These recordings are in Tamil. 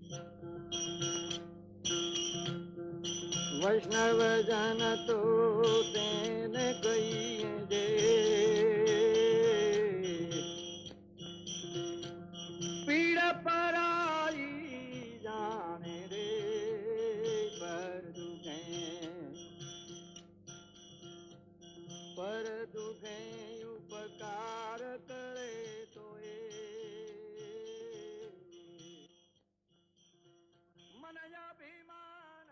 वैष्णव जन तो तेन कही जे पीड़ पराई जाने रे पर दुखे पर दुखे उपकार करे तो ये मनया भीमान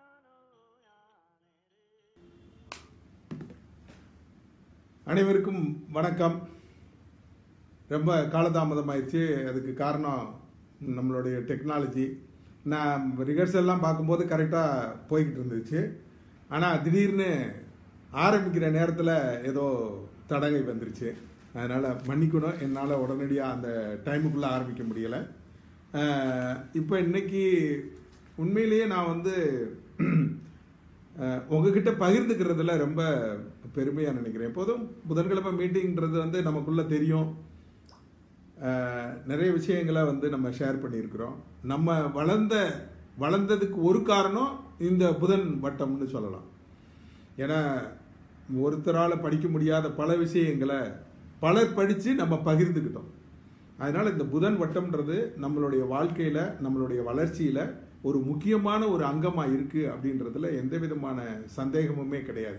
அனைவருக்கும் வணக்கம் ரொம்ப காலதாமதமாயிடுச்சு அதுக்கு காரணம் நம்மளுடைய டெக்னாலஜி நான் ரிஹர்சல்லாம் பார்க்கும்போது கரெக்டாக போய்கிட்டு இருந்துச்சு ஆனால் திடீர்னு ஆரம்பிக்கிற நேரத்தில் ஏதோ தடகை வந்துருச்சு அதனால் மன்னிக்கணும் என்னால் உடனடியாக அந்த டைமுக்குள்ளே ஆரம்பிக்க முடியலை இப்போ இன்னைக்கு உண்மையிலேயே நான் வந்து அஹ், உங்ககிட்ட பகிர்ந்துக்கிறதுல ரொம்ப பெருமையாக நினைக்கிறேன் எப்போதும் புதன்கிழமை மீட்டிங்கிறது வந்து நமக்குள்ளே தெரியும் அஹ், நிறைய விஷயங்களை வந்து நம்ம ஷேர் பண்ணியிருக்கிறோம் நம்ம வளர்ந்த வளர்ந்ததுக்கு ஒரு காரணம் இந்த புதன் வட்டம்னு சொல்லலாம் ஏன்னா ஒருத்தரால் படிக்க முடியாத பல விஷயங்களை பலர் படித்து நம்ம பகிர்ந்துக்கிட்டோம் அதனால் இந்த புதன் வட்டம்ன்றது நம்மளுடைய வாழ்க்கையில் நம்மளுடைய வளர்ச்சியில் ஒரு முக்கியமான ஒரு அங்கமாக இருக்குது அப்படின்றதுல எந்த விதமான சந்தேகமுமே கிடையாது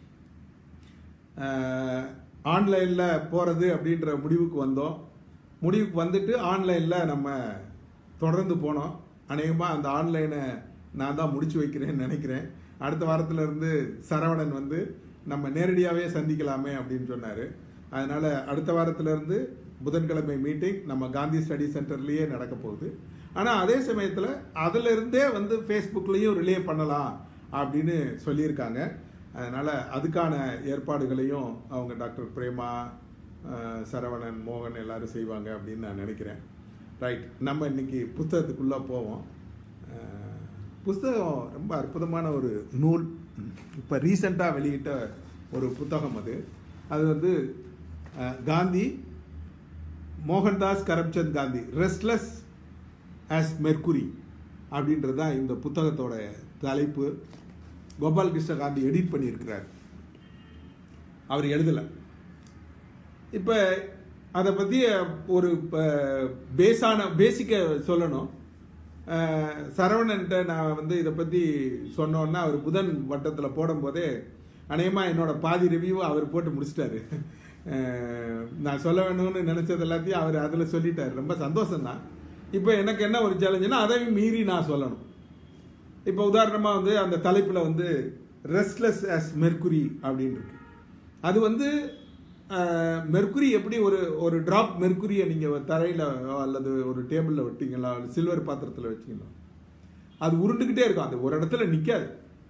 ஆன்லைனில் போகிறது அப்படின்ற முடிவுக்கு வந்தோம் முடிவுக்கு வந்துட்டு ஆன்லைனில் நம்ம தொடர்ந்து போனோம் அநேகமாக அந்த ஆன்லைனை நான் தான் முடிச்சு வைக்கிறேன்னு நினைக்கிறேன் அடுத்த வாரத்துல இருந்து சரவணன் வந்து நம்ம நேரடியாகவே சந்திக்கலாமே அப்படின்னு சொன்னார் அதனால் அடுத்த வாரத்துல இருந்து புதன்கிழமை மீட்டிங் நம்ம காந்தி ஸ்டடி சென்டர்லேயே நடக்க போகுது ஆனால் அதே சமயத்தில் அதிலிருந்தே வந்து ஃபேஸ்புக்லேயும் ரிலே பண்ணலாம் அப்படின்னு சொல்லியிருக்காங்க அதனால் அதுக்கான ஏற்பாடுகளையும் அவங்க டாக்டர் பிரேமா அஹ், சரவணன் மோகன் எல்லாரும் செய்வாங்க அப்படின்னு நான் நினைக்கிறேன் ரைட் நம்ம இன்னைக்கு புத்தகத்துக்குள்ளே போவோம் அஹ், புஸ்தகம் ரொம்ப அற்புதமான ஒரு நூல் இப்போ ரீசண்டாக வெளியிட்ட ஒரு புத்தகம் அது அது வந்து அஹ், Gandhi Mohandas Karamchand Gandhi restless as mercury அப்படின்றது தான் இந்த புத்தகத்தோட தலைப்பு கோபால் கிருஷ்ண காந்தி எடிட் பண்ணியிருக்கிறார் அவர் எழுதலை இப்போ அதை பற்றி ஒரு பேஸான பேசிக்க சொல்லணும் அஹ், சரவணன்ட்ட நான் வந்து இதை பற்றி சொன்னோன்னா அவர் புதன் வட்டத்தில் போடும்போதே அநேகமாக என்னோட பாதி ரிவ்யூவை அவர் போட்டு முடிச்சிட்டாரு அஹ், நான் சொல்ல வேணும்னு நினச்சது எல்லாத்தையும் அவர் அதில் சொல்லிட்டார் ரொம்ப சந்தோஷம்தான் இப்போ எனக்கு என்ன ஒரு சேலஞ்சுனா அதையும் மீறி நான் சொல்லணும் இப்போ உதாரணமாக வந்து அந்த தலைப்பில் வந்து ரெஸ்ட்லெஸ் as மெர்க்குரி அப்படின்னு இருக்கு அது வந்து மெர்க்குரி எப்படி ஒரு ஒரு டிராப் மெர்க்குரியை நீங்கள் தரையில் அல்லது ஒரு டேபிளில் விட்டீங்களா சில்வர் பாத்திரத்தில் வச்சீங்களா அது உருண்டுக்கிட்டே இருக்கும் அது ஒரு இடத்துல நிற்காது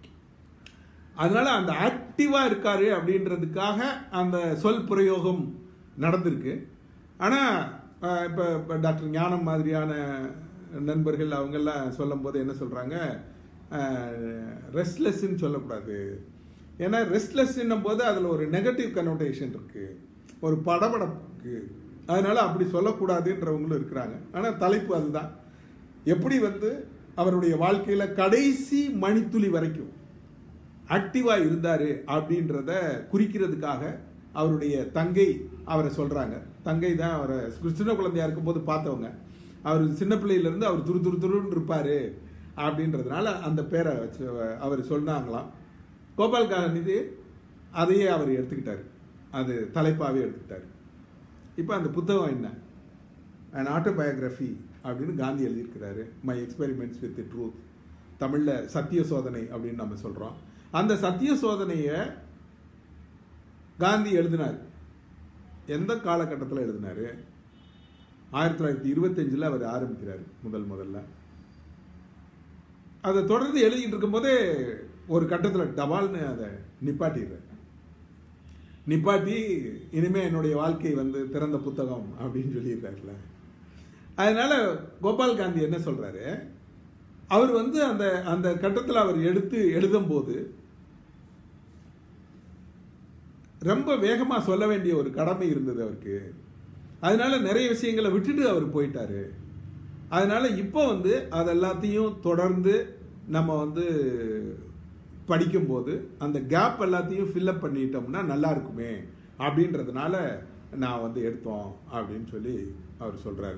அதனால அந்த ஆக்டிவாக இருக்காரு அப்படின்றதுக்காக அந்த சொல் பிரயோகம் நடந்திருக்கு ஆனால் இப்போ இப்போ டாக்டர் ஞானம் மாதிரியான நண்பர்கள் அவங்கெல்லாம் சொல்லும்போது என்ன சொல்கிறாங்க ரெஸ்ட்லெஸ்ன்னு சொல்லக்கூடாது ஏன்னா ரெஸ்ட்லெஸ்ன்னும் போது அதில் ஒரு நெகட்டிவ் கனோட்டேஷன் இருக்குது ஒரு படபடப்பு இருக்கு அதனால அப்படி சொல்லக்கூடாதுன்றவங்களும் இருக்கிறாங்க ஆனால் தலைப்பு அதுதான் எப்படி வந்து அவருடைய வாழ்க்கையில் கடைசி மணித்துளி வரைக்கும் ஆக்டிவாக இருந்தார் அப்படின்றத குறிக்கிறதுக்காக அவருடைய தங்கை அவரை சொல்கிறாங்க தங்கை தான் அவரை சின்ன குழந்தையா இருக்கும்போது பார்த்தவங்க அவர் சின்ன பிள்ளையிலேருந்து அவர் துரு துரு துருன்னு இருப்பார் அப்படின்றதுனால அந்த பேரை வச்சு அவர் சொன்னாங்களாம் கோபால் காந்தி அதையே அவர் எடுத்துக்கிட்டாரு அது தலைப்பாகவே எடுத்துக்கிட்டாரு இப்போ அந்த புத்தகம் என்ன அண்ட் ஆட்டோபயோகிராஃபி அப்படின்னு காந்தி எழுதியிருக்கிறாரு மை எக்ஸ்பெரிமெண்ட்ஸ் வித் ட்ரூத் தமிழில் சத்திய சோதனை அப்படின்னு நம்ம சொல்கிறோம் அந்த சத்திய சோதனையை காந்தி எழுதினார் எந்த காலகட்டத்தில் எழுதினார் ஆயிரத்தி தொள்ளாயிரத்தி இருபத்தஞ்சில் அவர் ஆரம்பிக்கிறார் முதல் முதல்ல அதை தொடர்ந்து எழுதிட்டு இருக்கும்போதே ஒரு கட்டத்தில் டபால்னு அதை நிப்பாட்டிடுறார் நிப்பாட்டி இனிமே என்னுடைய வாழ்க்கை வந்து திறந்த புத்தகம் அப்படின்னு சொல்லிடுறாருல அதனால கோபால் காந்தி என்ன சொல்றாரு அவர் வந்து அந்த அந்த கட்டத்தில் அவர் எடுத்து எழுதும்போது ரொம்ப வேகமாக சொல்ல வேண்டிய ஒரு கடமை இருந்தது அவருக்கு அதனால நிறைய விஷயங்களை விட்டுட்டு அவர் போயிட்டாரு அதனால இப்போ வந்து அது எல்லாத்தையும் தொடர்ந்து நம்ம வந்து படிக்கும்போது அந்த கேப் எல்லாத்தையும் ஃபில்அப் பண்ணிட்டோம்னா நல்லா இருக்குமே அப்படின்றதுனால நான் வந்து எடுத்தோம் அப்படின்னு சொல்லி அவர் சொல்றாரு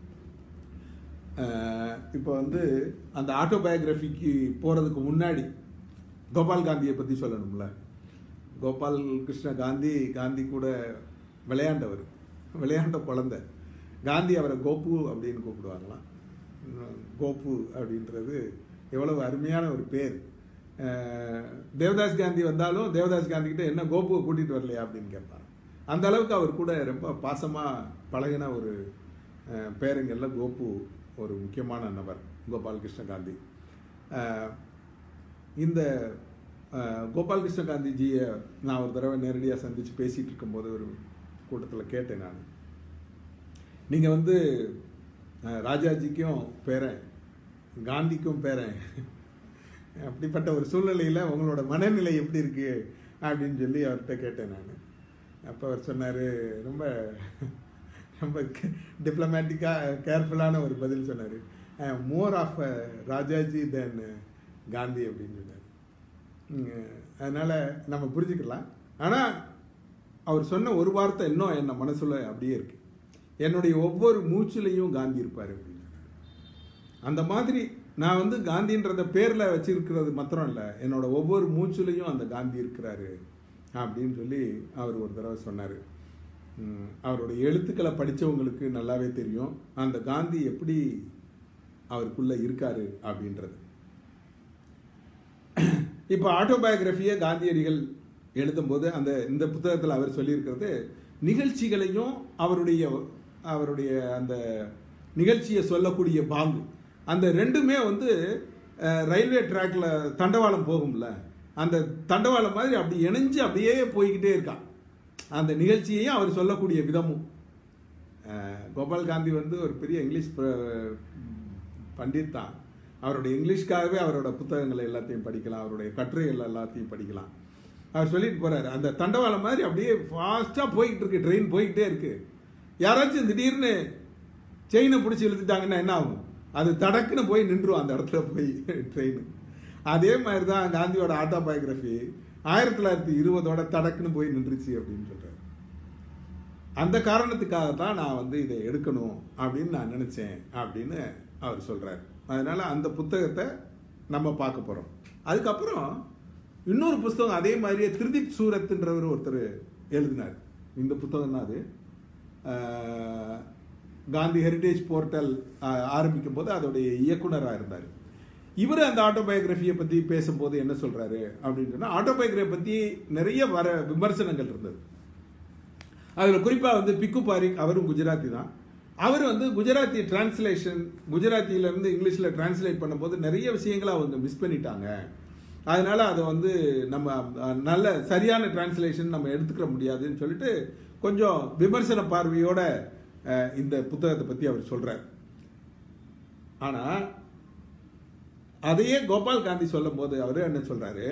அஹ் இப்போ வந்து அந்த ஆட்டோபயோகிராஃபிக்கு போகிறதுக்கு முன்னாடி கோபால் காந்தியை பற்றி சொல்லணும்ல கோபால் கிருஷ்ண காந்தி காந்தி கூட விளையாண்டவர் விளையாண்ட குழந்தை காந்தி அவரை கோபு அப்படின்னு கூப்பிடுவாங்களாம் உம், கோபு அப்படின்றது எவ்வளவு அருமையான ஒரு பேர் அஹ், தேவதாஸ் காந்தி வந்தாலும் தேவதாஸ் காந்தி கிட்ட என்ன கோபுவை கூட்டிகிட்டு வரலையா அப்படின்னு கேட்பாங்க அந்த அளவுக்கு அவர் கூட ரொம்ப பாசமாக பழகின ஒரு அஹ், பேருங்கள்ல கோபு ஒரு முக்கியமான நபர் கோபால் கிருஷ்ண காந்தி அஹ், இந்த அஹ், கோபால் கிருஷ்ண காந்திஜியை நான் ஒரு தடவை நேரடியாக சந்தித்து பேசிகிட்டு இருக்கும்போது ஒரு கூட்டத்தில் கேட்டேன் நான் நீங்கள் வந்து அஹ், ராஜாஜிக்கும் பேரன் காந்திக்கும் பேரன் அப்படிப்பட்ட ஒரு சூழ்நிலையில் உங்களோட மனநிலை எப்படி இருக்கு அப்படின்னு சொல்லி அவர்கிட்ட கேட்டேன் நான் அப்போ அவர் சொன்னார் ரொம்ப ரொம்ப டிப்ளமேட்டிக்காக கேர்ஃபுல்லான ஒரு பதில் சொன்னார் more of Rajaji then Gandhi அப்படின்னு சொன்னார் அதனால் நம்ம புரிஞ்சுக்கலாம் ஆனால் அவர் சொன்ன ஒரு வார்த்தை இன்னும் என்ன மனசுல அப்படியே இருக்கு என்னுடைய ஒவ்வொரு மூச்சிலையும் காந்தி இருப்பார் அப்படின்னு சொன்னார் அந்த மாதிரி நான் வந்து காந்தின்றத பேரில் வச்சிருக்கிறது மாத்திரம் இல்லை என்னோட ஒவ்வொரு மூச்சிலையும் அந்த காந்தி இருக்கிறாரு அப்படின்னு சொல்லி அவர் ஒரு தடவை சொன்னார் அவருடைய எழுத்துக்களை படித்தவங்களுக்கு நல்லாவே தெரியும் அந்த காந்தி எப்படி அவருக்குள்ள இருக்காரு அப்படின்றது இப்போ ஆட்டோபயோகிராஃபியை காந்தியடிகள் எழுதும்போது அந்த இந்த புத்தகத்தில் அவர் சொல்லியிருக்கிறது நிகழ்ச்சிகளையும் அவருடைய அவருடைய அந்த நிகழ்ச்சியை சொல்லக்கூடிய பாங்கு அந்த ரெண்டுமே வந்து அஹ், ரயில்வே ட்ராக்ல தண்டவாளம் போகும்ல அந்த தண்டவாளம் மாதிரி அப்படி இணைஞ்சு அப்படியே போய்கிட்டே இருக்கான் அந்த நிகழ்ச்சியையும் அவர் சொல்லக்கூடிய விதமும் அஹ், கோபால் காந்தி வந்து ஒரு பெரிய இங்கிலீஷ் ப- பண்டித் தான் அவருடைய இங்கிலீஷ்க்காகவே அவரோட புத்தகங்களை எல்லாத்தையும் படிக்கலாம் அவருடைய கட்டுரைகள் எல்லாத்தையும் படிக்கலாம் அவர் சொல்லிட்டு போறாரு அந்த தண்டவாளம் மாதிரி அப்படியே ஃபாஸ்ட்டாக போய்கிட்டு இருக்கு ட்ரெயின் போய்கிட்டே இருக்கு யாராச்சும் திடீர்னு செயினை பிடிச்சி இழுத்துட்டாங்கன்னா என்ன ஆகும் அது தடக்குன்னு போய் நின்றும் அந்த இடத்துல போய் ட்ரெயின் அதே மாதிரி தான் காந்தியோட ஆட்டோபயோகிராஃபி ஆயிரத்தி தொள்ளாயிரத்தி இருபதோட தடக்குன்னு போய் நின்றுச்சு அப்படின்னு சொல்றாரு அந்த காரணத்துக்காக தான் நான் வந்து இதை எடுக்கணும் அப்படின்னு நான் நினைச்சேன் அப்படின்னு அவர் சொல்றாரு அதனால அந்த புத்தகத்தை நம்ம பார்க்க போறோம் அதுக்கப்புறம் இன்னொரு புஸ்தகம் அதே மாதிரியே திருதீப் சூரத்ன்றவர் ஒருத்தர் எழுதினார் இந்த புத்தகம் தான் அது அஹ், காந்தி ஹெரிடேஜ் போர்ட்டல் அஹ், ஆரம்பிக்கும் போது அதோடைய இயக்குனராக இருந்தார் இவர் அந்த ஆட்டோபயோகிராஃபியை பற்றி பேசும்போது என்ன சொல்றாரு அப்படின்னு சொன்னால் ஆட்டோபயோகிராஃபி பற்றி நிறைய வர விமர்சனங்கள் இருந்தது அதில் குறிப்பாக வந்து பிக்கு பாரிக் அவரும் குஜராத்தி தான் அவர் வந்து குஜராத்தி டிரான்ஸ்லேஷன் குஜராத்தியிலேருந்து இங்கிலீஷில் டிரான்ஸ்லேட் பண்ணும்போது நிறைய விஷயங்களை அவங்க மிஸ் பண்ணிட்டாங்க அதனால அதை வந்து நம்ம அஹ், நல்ல சரியான டிரான்ஸ்லேஷன் நம்ம எடுத்துக்கிற முடியாதுன்னு சொல்லிட்டு கொஞ்சம் விமர்சன பார்வையோட அஹ், இந்த புத்தகத்தை பற்றி அவர் சொல்றார் ஆனால் அதையே கோபால் காந்தி சொல்லும் போது அவர் என்ன சொல்றாரு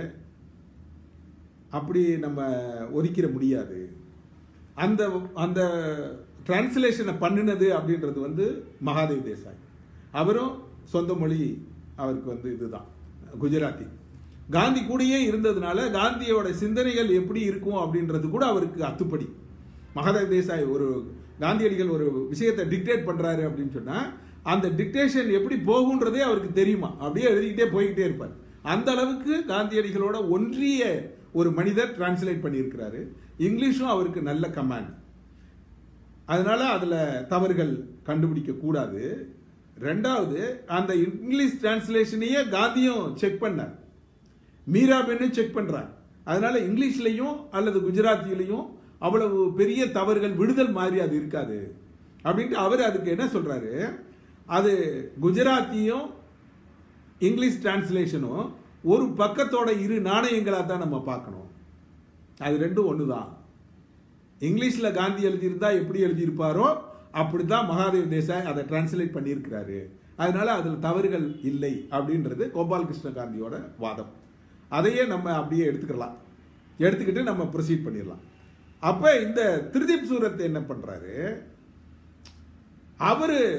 அப்படி நம்ம ஒதுக்கிட முடியாது அந்த அந்த டிரான்ஸ்லேஷனை பண்ணினது அப்படின்றது வந்து மகாதேவ் தேசாய் அவரும் சொந்த மொழி அவருக்கு வந்து இதுதான் குஜராத்தி காந்தி கூடயே இருந்ததுனால காந்தியோட சிந்தனைகள் எப்படி இருக்கும் அப்படின்றது கூட அவருக்கு அத்துப்படி மகாதேவ் தேசாய் ஒரு காந்தியடிகள் ஒரு விஷயத்தை டிக்டேட் பண்றாரு அப்படின்னு சொன்னா அந்த டிக்டேஷன் எப்படி போகுன்றதே அவருக்கு தெரியுமா அப்படியே எழுதிக்கிட்டே போய்கிட்டே இருப்பார் அந்த அளவுக்கு காந்தியடிகளோட ஒன்றிய ஒரு மனிதர் டிரான்ஸ்லேட் பண்ணியிருக்கிறாரு இங்கிலீஷும் அவருக்கு நல்ல கமாண்ட் அதனால அதுல தவறுகள் கண்டுபிடிக்க கூடாது ரெண்டாவது அந்த இங்கிலீஷ் டிரான்ஸ்லேஷனையே காந்தியும் செக் பண்ணார் மீராபென்னும் செக் பண்றார் அதனால இங்கிலீஷ்லயும் அல்லது குஜராத்திலையும் அவ்வளவு பெரிய தவறுகள் விடுதல் மாதிரி அது இருக்காது அப்படின்ட்டு அவர் அதுக்கு என்ன சொல்றாரு அது குஜராத்தியும் இங்கிலீஷ் டிரான்ஸ்லேஷனும் ஒரு பக்கத்தோட இரு நாணயங்களாக தான் நம்ம பார்க்கணும் அது ரெண்டும் ஒன்று தான் இங்கிலீஷில் காந்தி எழுதியிருந்தா எப்படி எழுதியிருப்பாரோ அப்படி தான் மகாதேவ் தேசாய் அதை டிரான்ஸ்லேட் பண்ணியிருக்கிறாரு அதனால அதில் தவறுகள் இல்லை அப்படின்றது கோபால் கிருஷ்ண காந்தியோட வாதம் அதையே நம்ம அப்படியே எடுத்துக்கலாம் எடுத்துக்கிட்டு நம்ம ப்ரொசீட் பண்ணிடலாம் அப்போ இந்த திருதீப் சூரத் என்ன பண்ணுறாரு அவரு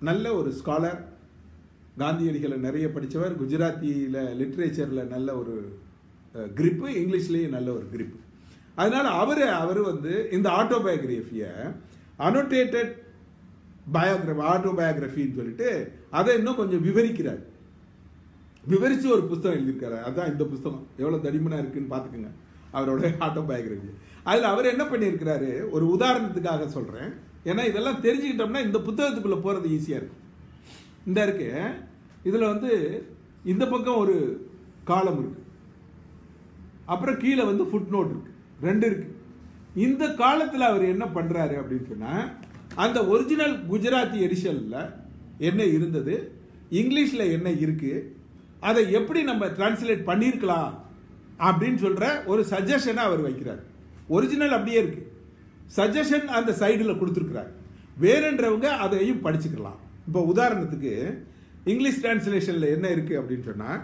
நல்ல ஒரு ஸ்காலர் காந்தியடிகளை நிறைய படித்தவர் குஜராத்தியில் லிட்ரேச்சரில் நல்ல ஒரு கிரிப்பு இங்கிலீஷ்லேயும் நல்ல ஒரு கிரிப்பு அதனால் அவர் அவர் வந்து இந்த ஆட்டோபயோகிராஃபியை அனோட்டேட்டட் பயோகிராஃபி ஆட்டோபயோகிராஃபின்னு சொல்லிட்டு அதை இன்னும் கொஞ்சம் விவரிக்கிறார் விவரித்து ஒரு புஸ்தகம் எழுதியிருக்காரு அதான் இந்த புஸ்தகம் எவ்வளோ தடிமனாக இருக்குன்னு பார்த்துக்குங்க அவரோட ஆட்டோபயோகிராஃபி அதில் அவர் என்ன பண்ணியிருக்கிறாரு ஒரு உதாரணத்துக்காக சொல்கிறேன் ஏன்னா இதெல்லாம் தெரிஞ்சுக்கிட்டோம்னா இந்த புத்தகத்துக்குள்ளே போகிறது ஈஸியாக இருக்கும் இந்த இருக்கு இதில் வந்து இந்த பக்கம் ஒரு காலம் இருக்கு அப்புறம் கீழே வந்து ஃபுட் நோட் இருக்கு ரெண்டு இருக்கு இந்த காலத்தில் அவர் என்ன பண்றாரு அப்படின்னு சொன்னா அந்த ஒரிஜினல் குஜராத்தி எடிஷனில் என்ன இருந்தது இங்கிலீஷில் என்ன இருக்கு அதை எப்படி நம்ம டிரான்ஸ்லேட் பண்ணியிருக்கலாம் அப்படின்னு சொல்ற ஒரு சஜஷனை அவர் வைக்கிறார் ஒரிஜினல் அப்படியே இருக்கு சஜஷன் அந்த சைடில் கொடுத்துருக்கிறார் வேறன்றவங்க அதையும் படிச்சுக்கலாம் இப்போ உதாரணத்துக்கு இங்கிலீஷ் டிரான்ஸ்லேஷனில் என்ன இருக்கு அப்படின்னு சொன்னா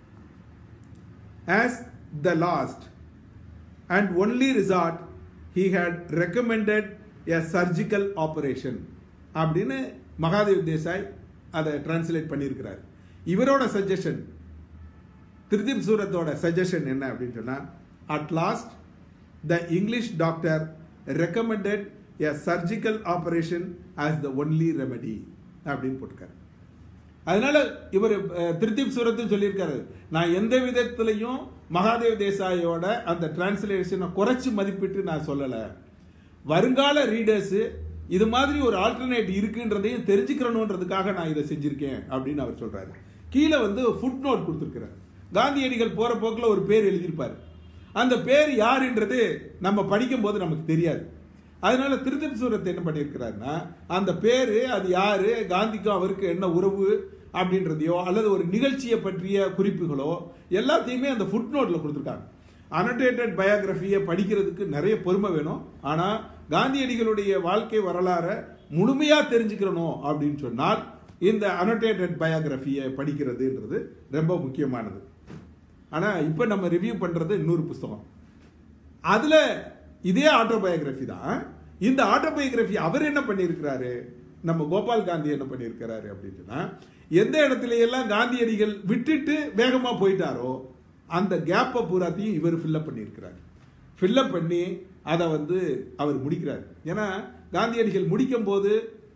as the last and only resort he had recommended a surgical operation அப்படின்னு மகாதேவ் தேசாய் அதை டிரான்ஸ்லேட் பண்ணியிருக்கிறார் இவரோட சஜஷன் திருதீப் சூரத்தோட சஜஷன் என்ன அப்படின்னு சொன்னா at last the English doctor recommended a surgical operation as the only remedy அப்படின்னு போட்டிருக்காரு அதனால இவர் அஹ், திருத்தீப் சூரத்தும் சொல்லியிருக்காரு நான் எந்த விதத்திலையும் மகாதேவ் தேசாயோட அந்த டிரான்ஸ்லேஷனை குறைச்சி மதிப்பிட்டு நான் சொல்லலை வருங்கால ரீடர்ஸ் இது மாதிரி ஒரு ஆல்டர்னேட் இருக்குன்றதையும் தெரிஞ்சுக்கிறணுன்றதுக்காக நான் இதை செஞ்சிருக்கேன் அப்படின்னு அவர் சொல்றாரு கீழே வந்து ஃபுட் நோட் கொடுத்துருக்கிறார் காந்தியடிகள் போற போக்கில் ஒரு பேர் எழுதியிருப்பார் அந்த பேர் யாருன்றது நம்ம படிக்கும்போது நமக்கு தெரியாது அதனால திருத்தம் சூரத் என்ன பண்ணியிருக்கிறாருன்னா அந்த பேரு அது யாரு காந்திக்கும் அவருக்கு என்ன உறவு அப்படின்றதையோ அல்லது ஒரு நிகழ்ச்சியை பற்றிய குறிப்புகளோ எல்லாத்தையுமே அந்த ஃபுட் நோட்ல கொடுத்துருக்காங்க அனோட்டேட்டட் பயோகிராஃபியை படிக்கிறதுக்கு நிறைய பொறுமை வேணும் ஆனால் காந்தியடிகளுடைய வாழ்க்கை வரலாறை முழுமையாக தெரிஞ்சுக்கிறணும் அப்படின்னு சொன்னால் இந்த அனோட்டேட்டட் பயோகிராஃபியை படிக்கிறதுன்றது ரொம்ப முக்கியமானது ஆனால் இப்போ நம்ம ரிவ்யூ பண்ணுறது இன்னொரு புஸ்தகம் அதுல இதே ஆட்டோபயோகிராஃபி தான் இந்த ஆட்டோபயோகிராஃபி அவர் என்ன பண்ணியிருக்கிறாரு நம்ம கோபால் காந்தி என்ன பண்ணியிருக்கிறாரு அப்படின்னா எந்த இடத்துல எல்லாம் காந்தியடிகள் விட்டுட்டு வேகமா போயிட்டாரோ அந்த கேப்பை பூராத்தையும் இவர் ஃபில்லப் பண்ணியிருக்கிறார் ஃபில்லப் பண்ணி அதை வந்து அவர் முடிக்கிறார் ஏன்னா காந்தியடிகள் முடிக்கும் போது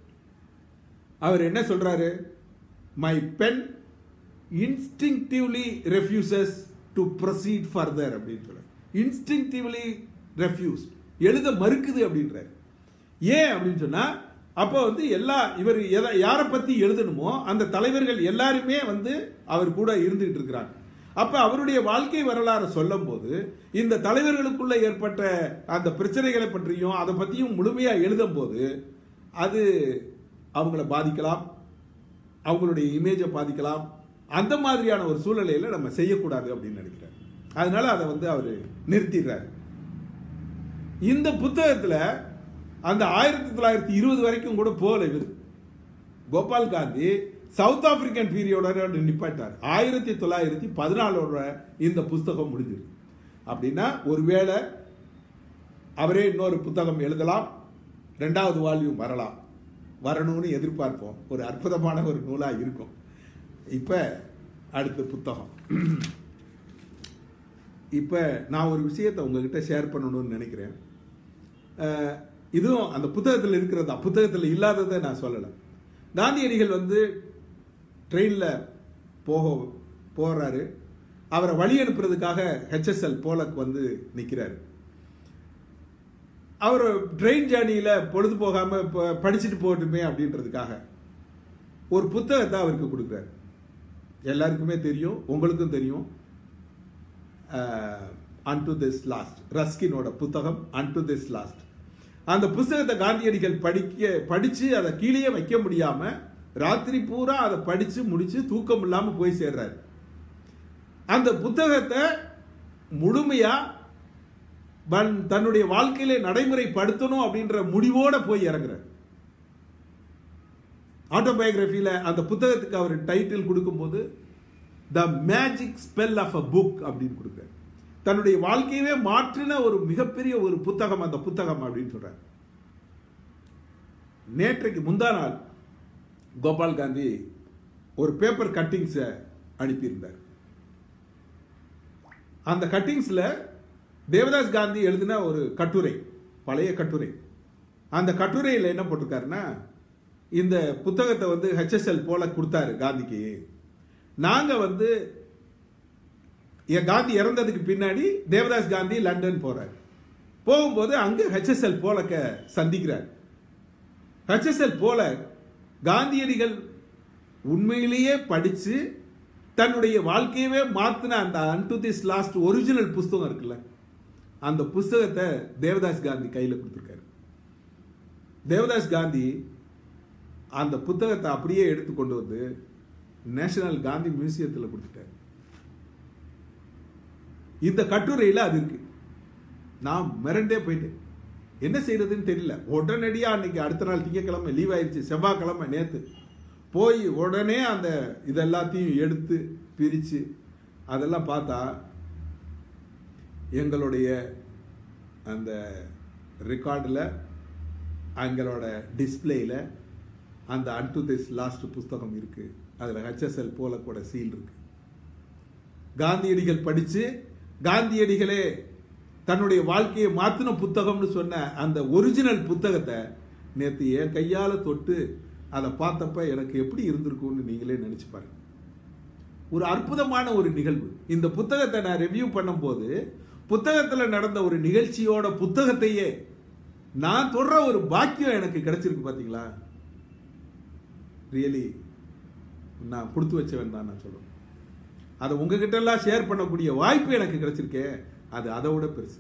அவர் என்ன சொல்றாரு my pen instinctively refuses to proceed further அப்படின்னு சொல்றாரு இன்ஸ்டிங்டிவ்லி ரெஃப்யூஸ்ட் எழுத மறுக்குது அப்படின்றாரு ஏன் அப்படின்னு சொன்னா அப்போ வந்து எல்லா இவர் எதை யாரை பத்தி எழுதணுமோ அந்த தலைவர்கள் எல்லாருமே வந்து அவர் கூட இருந்துகிட்டு இருக்கிறாங்க அப்ப அவருடைய வாழ்க்கை வரலாறு சொல்லும் போது இந்த தலைவர்களுக்குள்ள ஏற்பட்ட அந்த பிரச்சனைகளை பற்றியும் அதை பத்தியும் முழுமையா எழுதும் போது அது அவங்கள பாதிக்கலாம் அவங்களுடைய இமேஜை பாதிக்கலாம் அந்த மாதிரியான ஒரு சூழ்நிலையில நம்ம செய்யக்கூடாது அப்படின்னு நினைக்கிறார் அதனால அதை வந்து அவர் நிறுத்திடுறாரு இந்த புத்தகத்துல அந்த ஆயிரத்தி தொள்ளாயிரத்தி இருபது வரைக்கும் கூட போகல இவர் கோபால் காந்தி சவுத் ஆப்பிரிக்கன் பீரியடோட நிப்பாட்டார் ஆயிரத்தி தொள்ளாயிரத்தி பதினாலோட இந்த புஸ்தகம் முடிஞ்சிருக்கு அப்படின்னா ஒருவேளை அவரே இன்னொரு புத்தகம் எழுதலாம் ரெண்டாவது வால்யூம் வரலாம் வரணும்னு எதிர்பார்ப்போம் ஒரு அற்புதமான ஒரு நூலாக இருக்கும் இப்போ அடுத்த புத்தகம் இப்போ நான் ஒரு விஷயத்தை உங்ககிட்ட ஷேர் பண்ணணும்னு நினைக்கிறேன் அஹ், இதுவும் அந்த புத்தகத்தில் இருக்கிறதா புத்தகத்தில் இல்லாததை நான் சொல்லலை காந்தியடிகள் வந்து ட்ரெயினில் போக போகிறாரு அவரை வழி அனுப்புறதுக்காக ஹெச்எஸ்எல் போலக் வந்து நிற்கிறாரு அவர் ட்ரெயின் ஜேர்னியில் பொழுது போகாமல் இப்போ படிச்சுட்டு போகட்டுமே அப்படின்றதுக்காக ஒரு புத்தகத்தை அவருக்கு கொடுக்குறாரு எல்லாருக்குமே தெரியும் உங்களுக்கும் தெரியும் அன் டு திஸ் லாஸ்ட் ரஸ்கினோட புத்தகம் அன் டு திஸ் லாஸ்ட் அந்த புத்தகத்தை காந்தியடிகள் படிக்க படிச்சு அதை கீழே வைக்க முடியாம ராத்திரி பூரா அதை படிச்சு முடிச்சு தூக்கம் இல்லாம போய் சேர்றாரு அந்த புத்தகத்தை முழுமையா வன்- தன்னுடைய வாழ்க்கையில நடைமுறைப்படுத்தணும் அப்படின்ற முடிவோட போய் இறங்குறார் ஆட்டோபயோகிராஃபியில் அந்த புத்தகத்துக்கு அவர் டைட்டில் கொடுக்கும்போது the magic spell of a book அப்படின்னு கொடுக்குறாரு தன்னுடைய வாழ்க்கையவே மாற்றின ஒரு மிகப்பெரிய ஒரு புத்தகம் அந்த புத்தகம் அப்படின்னு சொல்றார் நேற்றைக்கு முந்தா நாள் கோபால் காந்தி ஒரு பேப்பர் கட்டிங்ஸை அனுப்பியிருந்தார் அந்த கட்டிங்ஸில் தேவதாஸ் காந்தி எழுதின ஒரு கட்டுரை பழைய கட்டுரை அந்த கட்டுரையில் என்ன போட்டிருக்காருன்னா இந்த புத்தகத்தை வந்து ஹெச்எஸ்எல் போல கொடுத்தாரு காந்திக்கு நாங்கள் வந்து என் காந்தி இறந்ததுக்கு பின்னாடி தேவதாஸ் காந்தி லண்டன் போறார் போகும்போது அங்கே ஹெச்எஸ்எல் போலக்க சந்திக்கிறார் ஹெச்எஸ்எல் போல காந்தியடிகள் உண்மையிலேயே படித்து தன்னுடைய வாழ்க்கையவே மாற்றின அந்த அன்டு திஸ் லாஸ்ட் ஒரிஜினல் புஸ்தகம் இருக்குல்ல அந்த புஸ்தகத்தை தேவதாஸ் காந்தி கையில் கொடுத்துருக்காரு தேவதாஸ் காந்தி அந்த புத்தகத்தை அப்படியே எடுத்து கொண்டு வந்து நேஷனல் காந்தி மியூசியத்தில் கொடுத்துட்டார் இந்த கட்டுரையில் அது இருக்கு நான் மிரண்டே போயிட்டேன் என்ன செய்யறதுன்னு தெரியல உடனடியாக அன்னைக்கு அடுத்த நாள் திங்கக்கிழமை லீவ் ஆயிடுச்சு செவ்வாய்க்கிழமை நேற்று போய் உடனே அந்த இதெல்லாத்தையும் எடுத்து பிரித்து அதெல்லாம் பார்த்தா எங்களுடைய அந்த ரெக்கார்டில் எங்களோட டிஸ்பிளேயில் அந்த அன்டு திஸ் லாஸ்ட் புஸ்தகம் இருக்குது அதில் ஹெச்எஸ்எல் போல கூட சீல் இருக்கு காந்தியடிகள் படித்து காந்தியடிகளே தன்னுடைய வாழ்க்கையை மாற்றின புத்தகம்னு சொன்ன அந்த ஒரிஜினல் புத்தகத்தை நேற்று என் கையால் தொட்டு அதை பார்த்தப்ப எனக்கு எப்படி இருந்திருக்கும்னு நீங்களே நினச்சி பாருங்க ஒரு அற்புதமான ஒரு நிகழ்வு இந்த புத்தகத்தை நான் ரிவ்யூ பண்ணும்போது புத்தகத்தில் நடந்த ஒரு நிகழ்ச்சியோட புத்தகத்தையே நான் தொடர ஒரு பாக்கியம் எனக்கு கிடைச்சிருக்கு பார்த்தீங்களா ரியலி நான் கொடுத்து வச்சவன் தான் நான் சொல்லுவேன் அதை உங்ககிட்ட எல்லாம் ஷேர் பண்ணக்கூடிய வாய்ப்பு எனக்கு கிடைச்சிருக்கே அது அதை விட பெருசு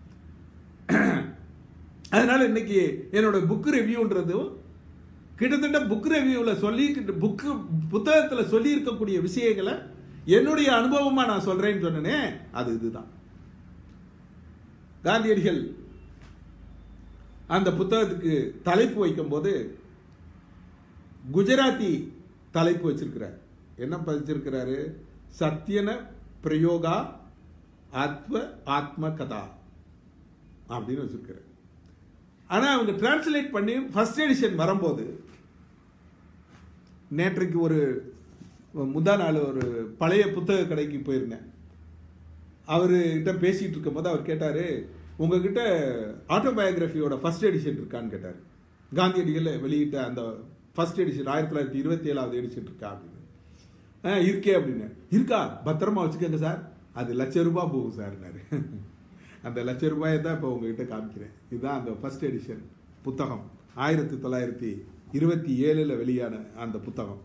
அதனால இன்னைக்கு என்னோட புக் ரிவ்யூன்றதும் கிட்டத்தட்ட புக் ரிவ்யூவில் சொல்லி புக்கு புத்தகத்தில் சொல்லி இருக்கக்கூடிய விஷயங்களை என்னுடைய அனுபவமாக நான் சொல்றேன்னு சொன்னனே அது இதுதான் காந்தியடிகள் அந்த புத்தகத்துக்கு தலைப்பு வைக்கும்போது குஜராத்தி தலைப்பு வச்சிருக்கிறார் என்ன பதிச்சிருக்கிறாரு சத்தியன பிரயோகா ஆத்ம ஆத்ம கதா அப்படின்னு வச்சிருக்கிறார் ஆனால் அவங்க டிரான்ஸ்லேட் பண்ணி ஃபர்ஸ்ட் எடிஷன் வரும்போது நேற்றைக்கு ஒரு முந்தா நாள் ஒரு பழைய புத்தக கடைக்கு போயிருந்தேன் அவர்கிட்ட பேசிகிட்டு இருக்கும்போது அவர் கேட்டார் உங்ககிட்ட ஆட்டோபயோகிராஃபியோட ஃபர்ஸ்ட் எடிஷன் இருக்கான்னு கேட்டார் காந்தியடிகள் வெளியிட்ட அந்த ஃபர்ஸ்ட் எடிஷன் ஆயிரத்தி தொள்ளாயிரத்தி இருபத்தி ஏழாவது எடிஷன் இருக்கா அப்படின்னு ஆ இருக்கே அப்படின்னு இருக்கா பத்திரமா வச்சுக்கோங்க சார் அது லட்ச ரூபாய் போகும் சார்னாரு அந்த லட்ச ரூபாயை தான் இப்போ உங்ககிட்ட காமிக்கிறேன் இதுதான் அந்த ஃபர்ஸ்ட் எடிஷன் புத்தகம் ஆயிரத்தி தொள்ளாயிரத்தி இருபத்தி ஏழில் வெளியான அந்த புத்தகம்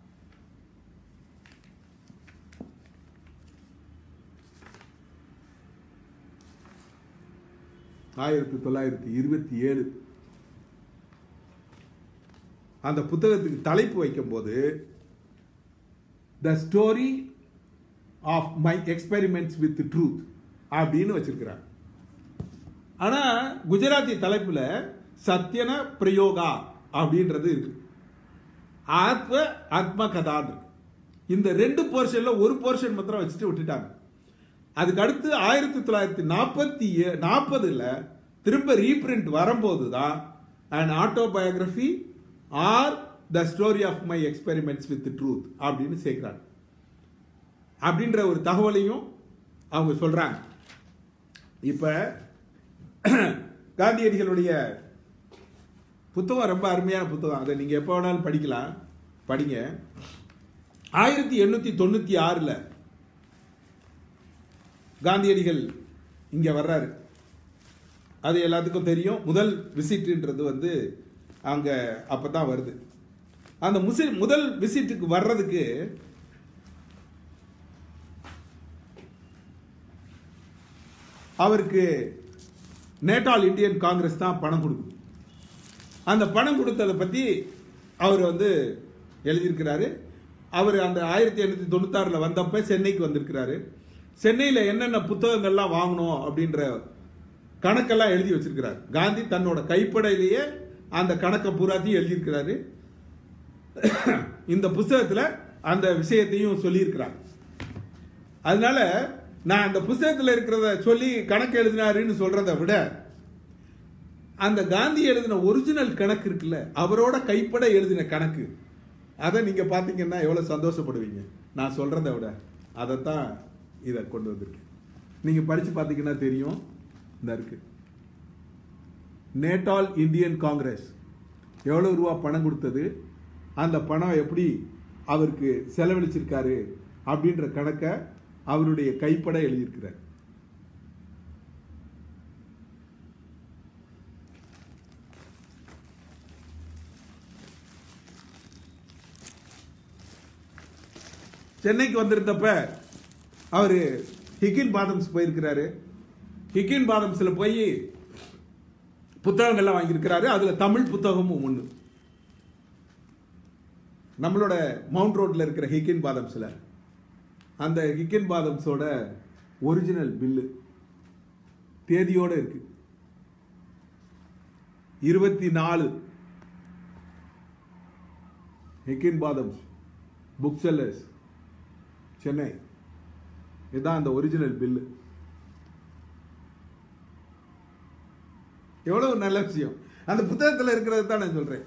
ஆயிரத்தி தொள்ளாயிரத்தி இருபத்தி ஏழு அந்த புத்தகத்துக்கு தலைப்பு வைக்கும்போது the story of my experiments with truth அப்படின்னு வச்சிருக்கிறாங்க ஆனால் குஜராத்தி தலைப்பில் சத்தியன பிரயோகா அப்படின்றது இருக்கு ஆத்ம ஆத்ம கதான் இருக்கு இந்த ரெண்டு போர்ஷனில் ஒரு போர்ஷன் மாத்திரம் வச்சுட்டு விட்டுட்டாங்க அதுக்கு அடுத்து ஆயிரத்தி தொள்ளாயிரத்தி நாற்பத்தி ஏ நாற்பதில் திரும்ப ரீப்ரிண்ட் வரும்போது தான் and autobiography or the story of my experiments with truth அப்படின்னு சேர்க்குறாங்க அப்படின்ற ஒரு தகவலையும் அவங்க சொல்கிறாங்க இப்போ காந்தியடிகளுடைய புத்தகம் ரொம்ப அருமையான புத்தகம் அதை நீங்கள் எப்போ வேணாலும் படிக்கலாம் படிங்க ஆயிரத்தி எண்ணூற்றி தொண்ணூற்றி ஆறில் காந்தியடிகள் இங்கே வர்றாரு அது எல்லாத்துக்கும் தெரியும் முதல் விசிட்ன்றது வந்து அங்கே அப்போ தான் வருது அந்த முசி முதல் விசிட்டுக்கு வர்றதுக்கு அவருக்கு நேட்டால் இந்தியன் காங்கிரஸ் தான் பணம் கொடுக்குது அந்த பணம் கொடுத்ததை பற்றி அவர் வந்து எழுதியிருக்கிறாரு அவர் அந்த ஆயிரத்தி எண்ணூற்றி தொண்ணூத்தாறில் வந்தப்போ சென்னைக்கு வந்திருக்கிறாரு சென்னையில் என்னென்ன புத்தகங்கள்லாம் வாங்கணும் அப்படின்ற கணக்கெல்லாம் எழுதி வச்சிருக்கிறார் காந்தி தன்னோட கைப்படையிலேயே அந்த கணக்கை பூராத்தையும் எழுதியிருக்கிறாரு இந்த புஸ்தகத்தில் அந்த விஷயத்தையும் சொல்லியிருக்கிறார் அதனால நான் அந்த புஸ்தகத்தில் இருக்கிறத சொல்லி கணக்கு எழுதினாருன்னு சொல்றதை விட அந்த காந்தி எழுதின ஒரிஜினல் கணக்கு இருக்குல்ல அவரோட கைப்பட எழுதின கணக்கு அதை நீங்கள் பார்த்தீங்கன்னா எவ்வளோ சந்தோஷப்படுவீங்க நான் சொல்கிறத விட அதைத்தான் இதை கொண்டு வந்திருக்கேன் நீங்கள் படித்து பார்த்தீங்கன்னா தெரியும் இந்த இருக்கு நேட்டால் இந்தியன் காங்கிரஸ் எவ்வளோ ரூபா பணம் கொடுத்தது அந்த பணம் எப்படி அவருக்கு செலவழிச்சிருக்காரு அப்படின்ற கணக்கை அவருடைய கைப்பட எழுதியிருக்கிறார் சென்னைக்கு வந்திருந்தப்ப அவர் ஹிக்கின் பாதம்ஸ் போயிருக்கிறாரு ஹிக்கின் பாதம்ஸில் போய் புத்தகங்கள்லாம் வாங்கியிருக்கிறாரு அதில் தமிழ் புத்தகமும் ஒன்று நம்மளோட மவுண்ட் ரோட்டில் இருக்கிற ஹிக்கின் பாதம்ஸில் அந்த ஹிக்கின் பாதம்ஸோட ஒரிஜினல் பில்லு தேதியோடு இருக்கு இருபத்தி நாலு Higginbothams book sellers Chennai இதுதான் அந்த ஒரிஜினல் பில்லு எவ்வளவு நல்ல விஷயம் அந்த புத்தகத்தில் இருக்கிறது தான் நான் சொல்றேன்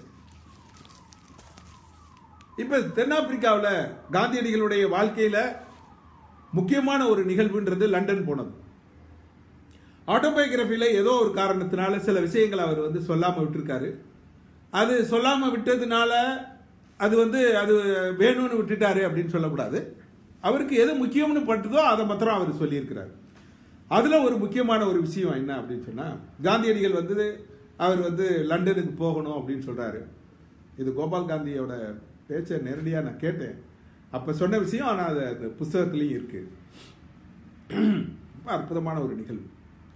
இப்ப தென்னாப்பிரிக்காவில் காந்தியடிகளுடைய வாழ்க்கையில முக்கியமான ஒரு நிகழ்வுன்றது லண்டன் போனது ஆட்டோபயோகிராஃபியில் ஏதோ ஒரு காரணத்தினால சில விஷயங்களை அவர் வந்து சொல்லாமல் விட்டுருக்காரு அது சொல்லாமல் விட்டதுனால அது வந்து அது வேணும்னு விட்டுட்டாரு அப்படின்னு சொல்லக்கூடாது அவருக்கு எது முக்கியம்னு பட்டுதோ அதை மாத்திரம் அவர் சொல்லியிருக்கிறார் அதில் ஒரு முக்கியமான ஒரு விஷயம் என்ன அப்படின்னு சொன்னால் காந்தியடிகள் வந்து அவர் வந்து லண்டனுக்கு போகணும் அப்படின்னு சொல்கிறாரு இது கோபால் காந்தியோட பேச்சை நேரடியாக நான் கேட்டேன் அப்போ சொன்ன விஷயம் ஆனால் அது அந்த புஸ்தகத்துலேயும் இருக்குது ரொம்ப அற்புதமான ஒரு நிகழ்வு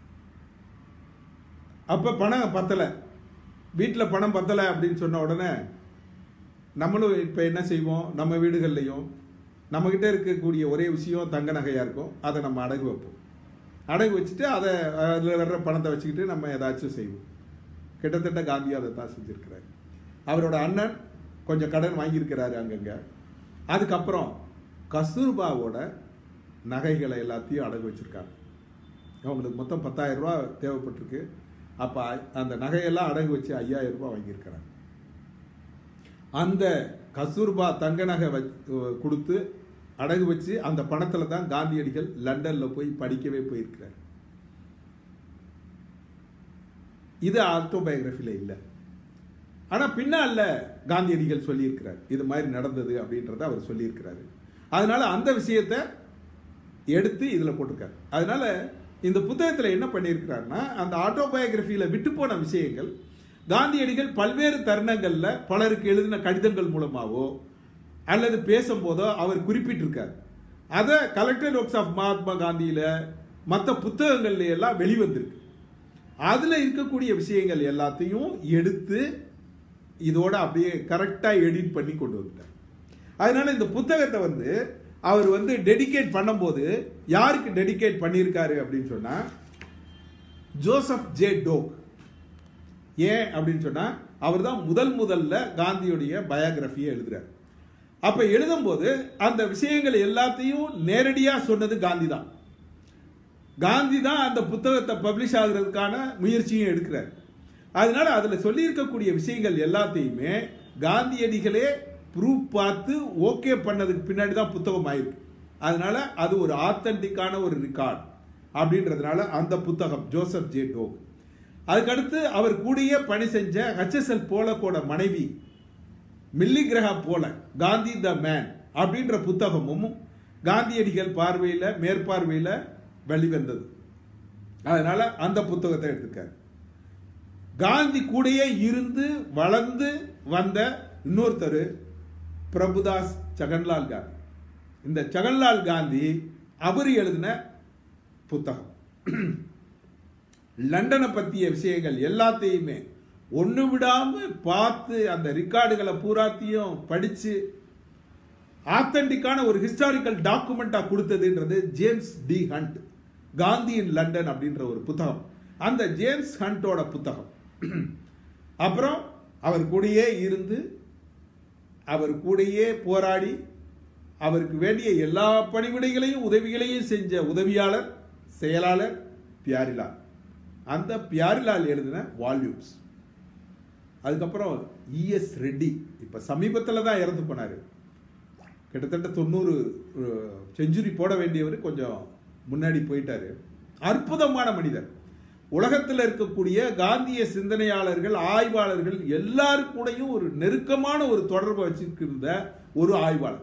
அப்போ பணம் பத்தலை வீட்டில் பணம் பத்தலை அப்படின்னு சொன்ன உடனே நம்மளும் இப்போ என்ன செய்வோம் நம்ம வீடுகள்லையும் நம்மக்கிட்ட இருக்கக்கூடிய ஒரே விஷயம் தங்க நகையாக இருக்கும் அதை நம்ம அடகு வைப்போம் அடகு வச்சுட்டு அதை அதில் வர்ற பணத்தை வச்சுக்கிட்டு நம்ம ஏதாச்சும் செய்வோம் கிட்டத்தட்ட காந்தி அதை தான் செஞ்சுருக்கிறார் அவரோட அண்ணன் கொஞ்சம் கடன் வாங்கியிருக்கிறாரு அங்கங்கே அதுக்கப்புறம் கஸ்தூர்பாவோட நகைகளை எல்லாத்தையும் அடகு வச்சுருக்காங்க அவங்களுக்கு மொத்தம் பத்தாயிரம் ரூபா தேவைப்பட்டிருக்கு அப்போ அந்த நகையெல்லாம் அடகு வச்சு ஐயாயிரம் ரூபாய் வாங்கியிருக்கிறாங்க அந்த கஸ்தூர்பா தங்க நகை வச் கொடுத்து அடகு வச்சு அந்த பணத்தில் தான் காந்தியடிகள் லண்டனில் போய் படிக்கவே போயிருக்கிறார் இது ஆட்டோபயோகிராஃபியில் இல்லை ஆனால் பின்னால் காந்தியடிகள் சொல்லியிருக்கிறார் இது மாதிரி நடந்தது அப்படின்றத அவர் சொல்லியிருக்கிறாரு அதனால அந்த விஷயத்தை எடுத்து இதில் போட்டிருக்காரு அதனால இந்த புத்தகத்தில் என்ன பண்ணியிருக்கிறாருன்னா அந்த ஆட்டோபயோகிராஃபியில் விட்டு போன விஷயங்கள் காந்தியடிகள் பல்வேறு தருணங்களில் பலருக்கு எழுதின கடிதங்கள் மூலமாகவோ அல்லது பேசும்போதோ அவர் குறிப்பிட்டிருக்கார் அதை கலெக்டர் ஒர்க்ஸ் ஆஃப் மகாத்மா காந்தியில் மற்ற புத்தகங்கள்ல எல்லாம் வெளிவந்திருக்கு அதில் இருக்கக்கூடிய விஷயங்கள் எல்லாத்தையும் எடுத்து இதோட அப்படியே கரெக்டாக எடிட் பண்ணி கொண்டு வந்துட்டார் அதனால இந்த புத்தகத்தை வந்து அவர் வந்து டெடிகேட் பண்ணும்போது யாருக்கு டெடிகேட் பண்ணியிருக்காரு அப்படின்னு சொன்னால் ஜோசப் ஜே டோக் ஏன் அப்படின்னு சொன்னால் அவர் தான் முதல் முதல்ல காந்தியுடைய பயோகிராஃபியை எழுதுறார் அப்போ எழுதும்போது அந்த விஷயங்கள் எல்லாத்தையும் நேரடியாக சொன்னது காந்தி தான் காந்தி தான் அந்த புத்தகத்தை பப்ளிஷ் ஆகுறதுக்கான முயற்சியும் எடுக்கிறார் அதனால அதில் சொல்லியிருக்கக்கூடிய விஷயங்கள் எல்லாத்தையுமே காந்தியடிகளே ப்ரூஃப் பார்த்து ஓகே பண்ணதுக்கு பின்னாடி தான் புத்தகம் ஆயிருக்கு அதனால அது ஒரு ஆத்தன்டிக்கான ஒரு ரெக்கார்ட் அப்படின்றதுனால அந்த புத்தகம் ஜோசப் ஜே டோக் அதுக்கடுத்து அவர் கூடயே பணி செஞ்ச ஹச்எஸ்எல் போலக்கோட மனைவி மில்லி கிரகா போல காந்தி த மேன் அப்படின்ற புத்தகமும் காந்தியடிகள் பார்வையில் மேற்பார்வையில் வெளிவந்தது அதனால அந்த புத்தகத்தை எடுத்துக்காரு காந்தி கூடயே இருந்து வளர்ந்து வந்த இன்னொருத்தர் பிரபுதாஸ் ஜெகன்லால் காந்தி இந்த ஜெகன்லால் காந்தி அவர் எழுதின புத்தகம் லண்டனை பற்றிய விஷயங்கள் எல்லாத்தையுமே ஒன்று விடாம பார்த்து அந்த ரெக்கார்டுகளை பூராத்தையும் படித்து ஆத்தன்டிக்கான ஒரு ஹிஸ்டாரிக்கல் டாக்குமெண்ட்டாக கொடுத்ததுன்றது James D Hunt Gandhi in London அப்படின்ற ஒரு புத்தகம் அந்த ஜேம்ஸ் ஹண்டோட புத்தகம் அப்புறம் அவர் கூடயே இருந்து அவர் கூடயே போராடி அவருக்கு வேண்டிய எல்லா பணிவிடைகளையும் உதவிகளையும் செஞ்ச உதவியாளர் செயலாளர் பியாரிலால் அந்த பியாரிலால் எழுதின வால்யூம்ஸ் அதுக்கப்புறம் இஎஸ் ரெட்டி இப்போ சமீபத்தில் தான் இறந்து போனார் கிட்டத்தட்ட தொண்ணூறு செஞ்சுரி போட வேண்டியவர் கொஞ்சம் முன்னாடி போயிட்டாரு அற்புதமான மனிதர் உலகத்தில் இருக்கக்கூடிய காந்திய சிந்தனையாளர்கள் ஆய்வாளர்கள் எல்லாரும் கூடயும் ஒரு நெருக்கமான ஒரு தொடர்பை வச்சிருக்கிற ஒரு ஆய்வாளர்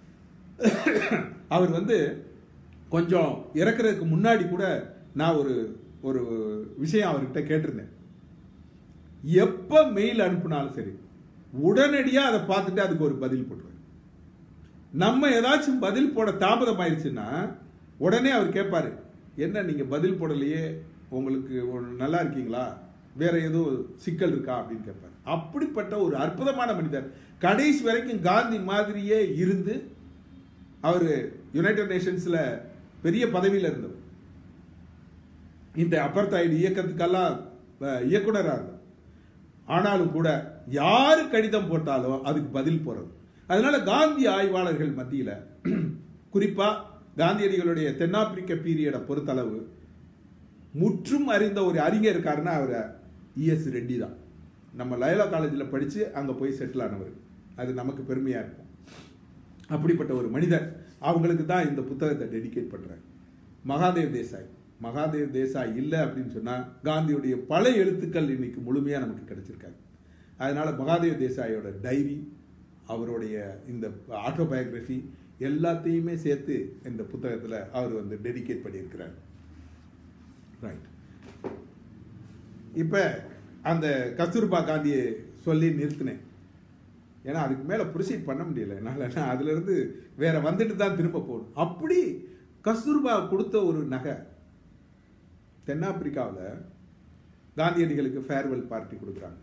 அவர் வந்து கொஞ்சம் இறக்குறதுக்கு முன்னாடி கூட நான் ஒரு ஒரு விஷயம் அவர்கிட்ட கேட்டிருந்தேன் எப்ப மெயில் அனுப்புனாலும் சரி உடனடியாக அதை பார்த்துட்டு அதுக்கு ஒரு பதில் போட்டுருவேன் நம்ம ஏதாச்சும் பதில் போட தாமதம் ஆயிடுச்சுன்னா உடனே அவர் கேட்பாரு என்ன நீங்க பதில் போடலையே உங்களுக்கு ஒரு நல்லா இருக்கீங்களா வேற ஏதோ சிக்கல் இருக்கா அப்படின்னு கேட்பாரு அப்படிப்பட்ட ஒரு அற்புதமான மனிதர் கடைசி வரைக்கும் காந்தி மாதிரியே இருந்து அவர் யுனைடெட் நேஷன்ஸ்ல பெரிய பதவியில் இருந்தவர் இந்த அபர்தாய்டு இயக்கத்துக்கெல்லாம் அஹ், இயக்குனரா இருந்தார் ஆனாலும் கூட யாரு கடிதம் போட்டாலும் அதுக்கு பதில் போறது அதனால காந்தி ஆய்வாளர்கள் மத்தியில குறிப்பா காந்தியடிகளுடைய தென்னாப்பிரிக்க பீரியடை பொறுத்தளவு முற்றும் அறிந்த ஒரு அறிஞர் இருக்காருன்னா அவர் இஎஸ் ரெட்டி தான் நம்ம லயோலா காலேஜில் படித்து அங்கே போய் செட்டில் ஆனவர் அது நமக்கு பெருமையாக இருக்கும் அப்படிப்பட்ட ஒரு மனிதர் அவங்களுக்கு தான் இந்த புத்தகத்தை டெடிகேட் பண்ணுறேன் மகாதேவ் தேசாய் மகாதேவ் தேசாய் இல்லை அப்படின்னு சொன்னால் காந்தியுடைய பல எழுத்துக்கள் இன்னைக்கு முழுமையாக நமக்கு கிடைச்சிருக்காது அதனால மகாதேவ் தேசாயோட டைரி அவருடைய இந்த ஆட்டோபயோகிராஃபி எல்லாத்தையுமே சேர்த்து இந்த புத்தகத்தில் அவர் வந்து டெடிகேட் பண்ணியிருக்கிறார் ரைட் இப்போ அந்த கஸ்தூர்பா காந்தியை சொல்லி நிறுத்தினேன் ஏன்னா அதுக்கு மேலே ப்ரொசீட் பண்ண முடியல என்னால் நான் அதுலேருந்து வேற வந்துட்டு தான் திரும்ப போகணும் அப்படி கஸ்தூர்பா கொடுத்த ஒரு நகை தென்னாப்பிரிக்காவில் காந்தியடிகளுக்கு ஃபேர்வெல் பார்ட்டி கொடுக்குறாங்க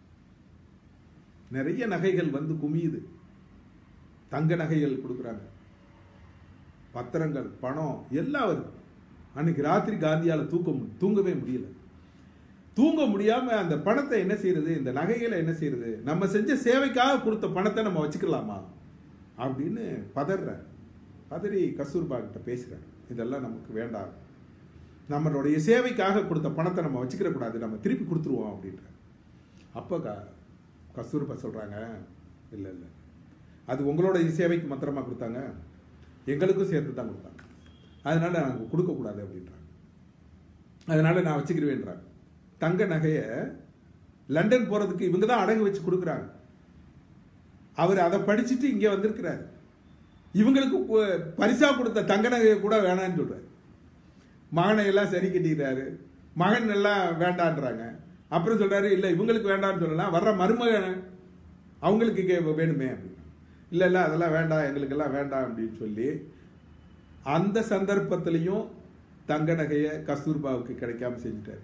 நிறைய நகைகள் வந்து குமியுது தங்க நகைகள் கொடுக்குறாங்க பத்திரங்கள் பணம் எல்லாம் வருது அன்னைக்கு ராத்திரி காந்தியால் தூக்க மு- தூங்கவே முடியல தூங்க முடியாம அந்த பணத்தை என்ன செய்யறது இந்த நகைகளை என்ன செய்யறது நம்ம செஞ்ச சேவைக்காக கொடுத்த பணத்தை நம்ம வச்சுக்கலாமா அப்படின்னு பதறேன் பதறி கஸ்தூர்பா கிட்ட பேசுறேன் இதெல்லாம் நமக்கு வேண்டாம் நம்மளுடைய சேவைக்காக கொடுத்த பணத்தை நம்ம வச்சுக்கிற கூடாது நம்ம திருப்பி கொடுத்துருவோம் அப்படின்ற அப்போ க கஸ்தூர்பா சொல்றாங்க இல்லை இல்லை அது உங்களோட சேவைக்கு மாத்திரமா கொடுத்தாங்க எங்களுக்கும் சேர்த்து தான் கொடுத்தாங்க அதனால நாங்கள் கொடுக்கக்கூடாது அப்படின்றாங்க அதனால நான் வச்சுக்கிருவேன்றாங்க தங்க நகையை லண்டன் போறதுக்கு இவங்க தான் அடகு வச்சு கொடுக்குறாங்க அவர் அதை படிச்சுட்டு இங்கே வந்திருக்கிறாரு இவங்களுக்கு கு- பரிசா கொடுத்த தங்க நகையை கூட வேணான்னு சொல்றாரு மகனை எல்லாம் சரி கட்டிக்கிறாரு மகன் எல்லாம் வேண்டான்றாங்க அப்புறம் சொல்றாரு இல்லை இவங்களுக்கு வேண்டாம்னு சொல்லலாம் வர்ற மருமகன் அவங்களுக்கு கே- வேணுமே அப்படின்னு இல்லை இல்லை அதெல்லாம் வேண்டாம் எங்களுக்கெல்லாம் வேண்டாம் அப்படின்னு சொல்லி அந்த சந்தர்ப்பத்திலையும் தங்க நகையை கஸ்தூர்பாவுக்கு கிடைக்காம செஞ்சுட்டாரு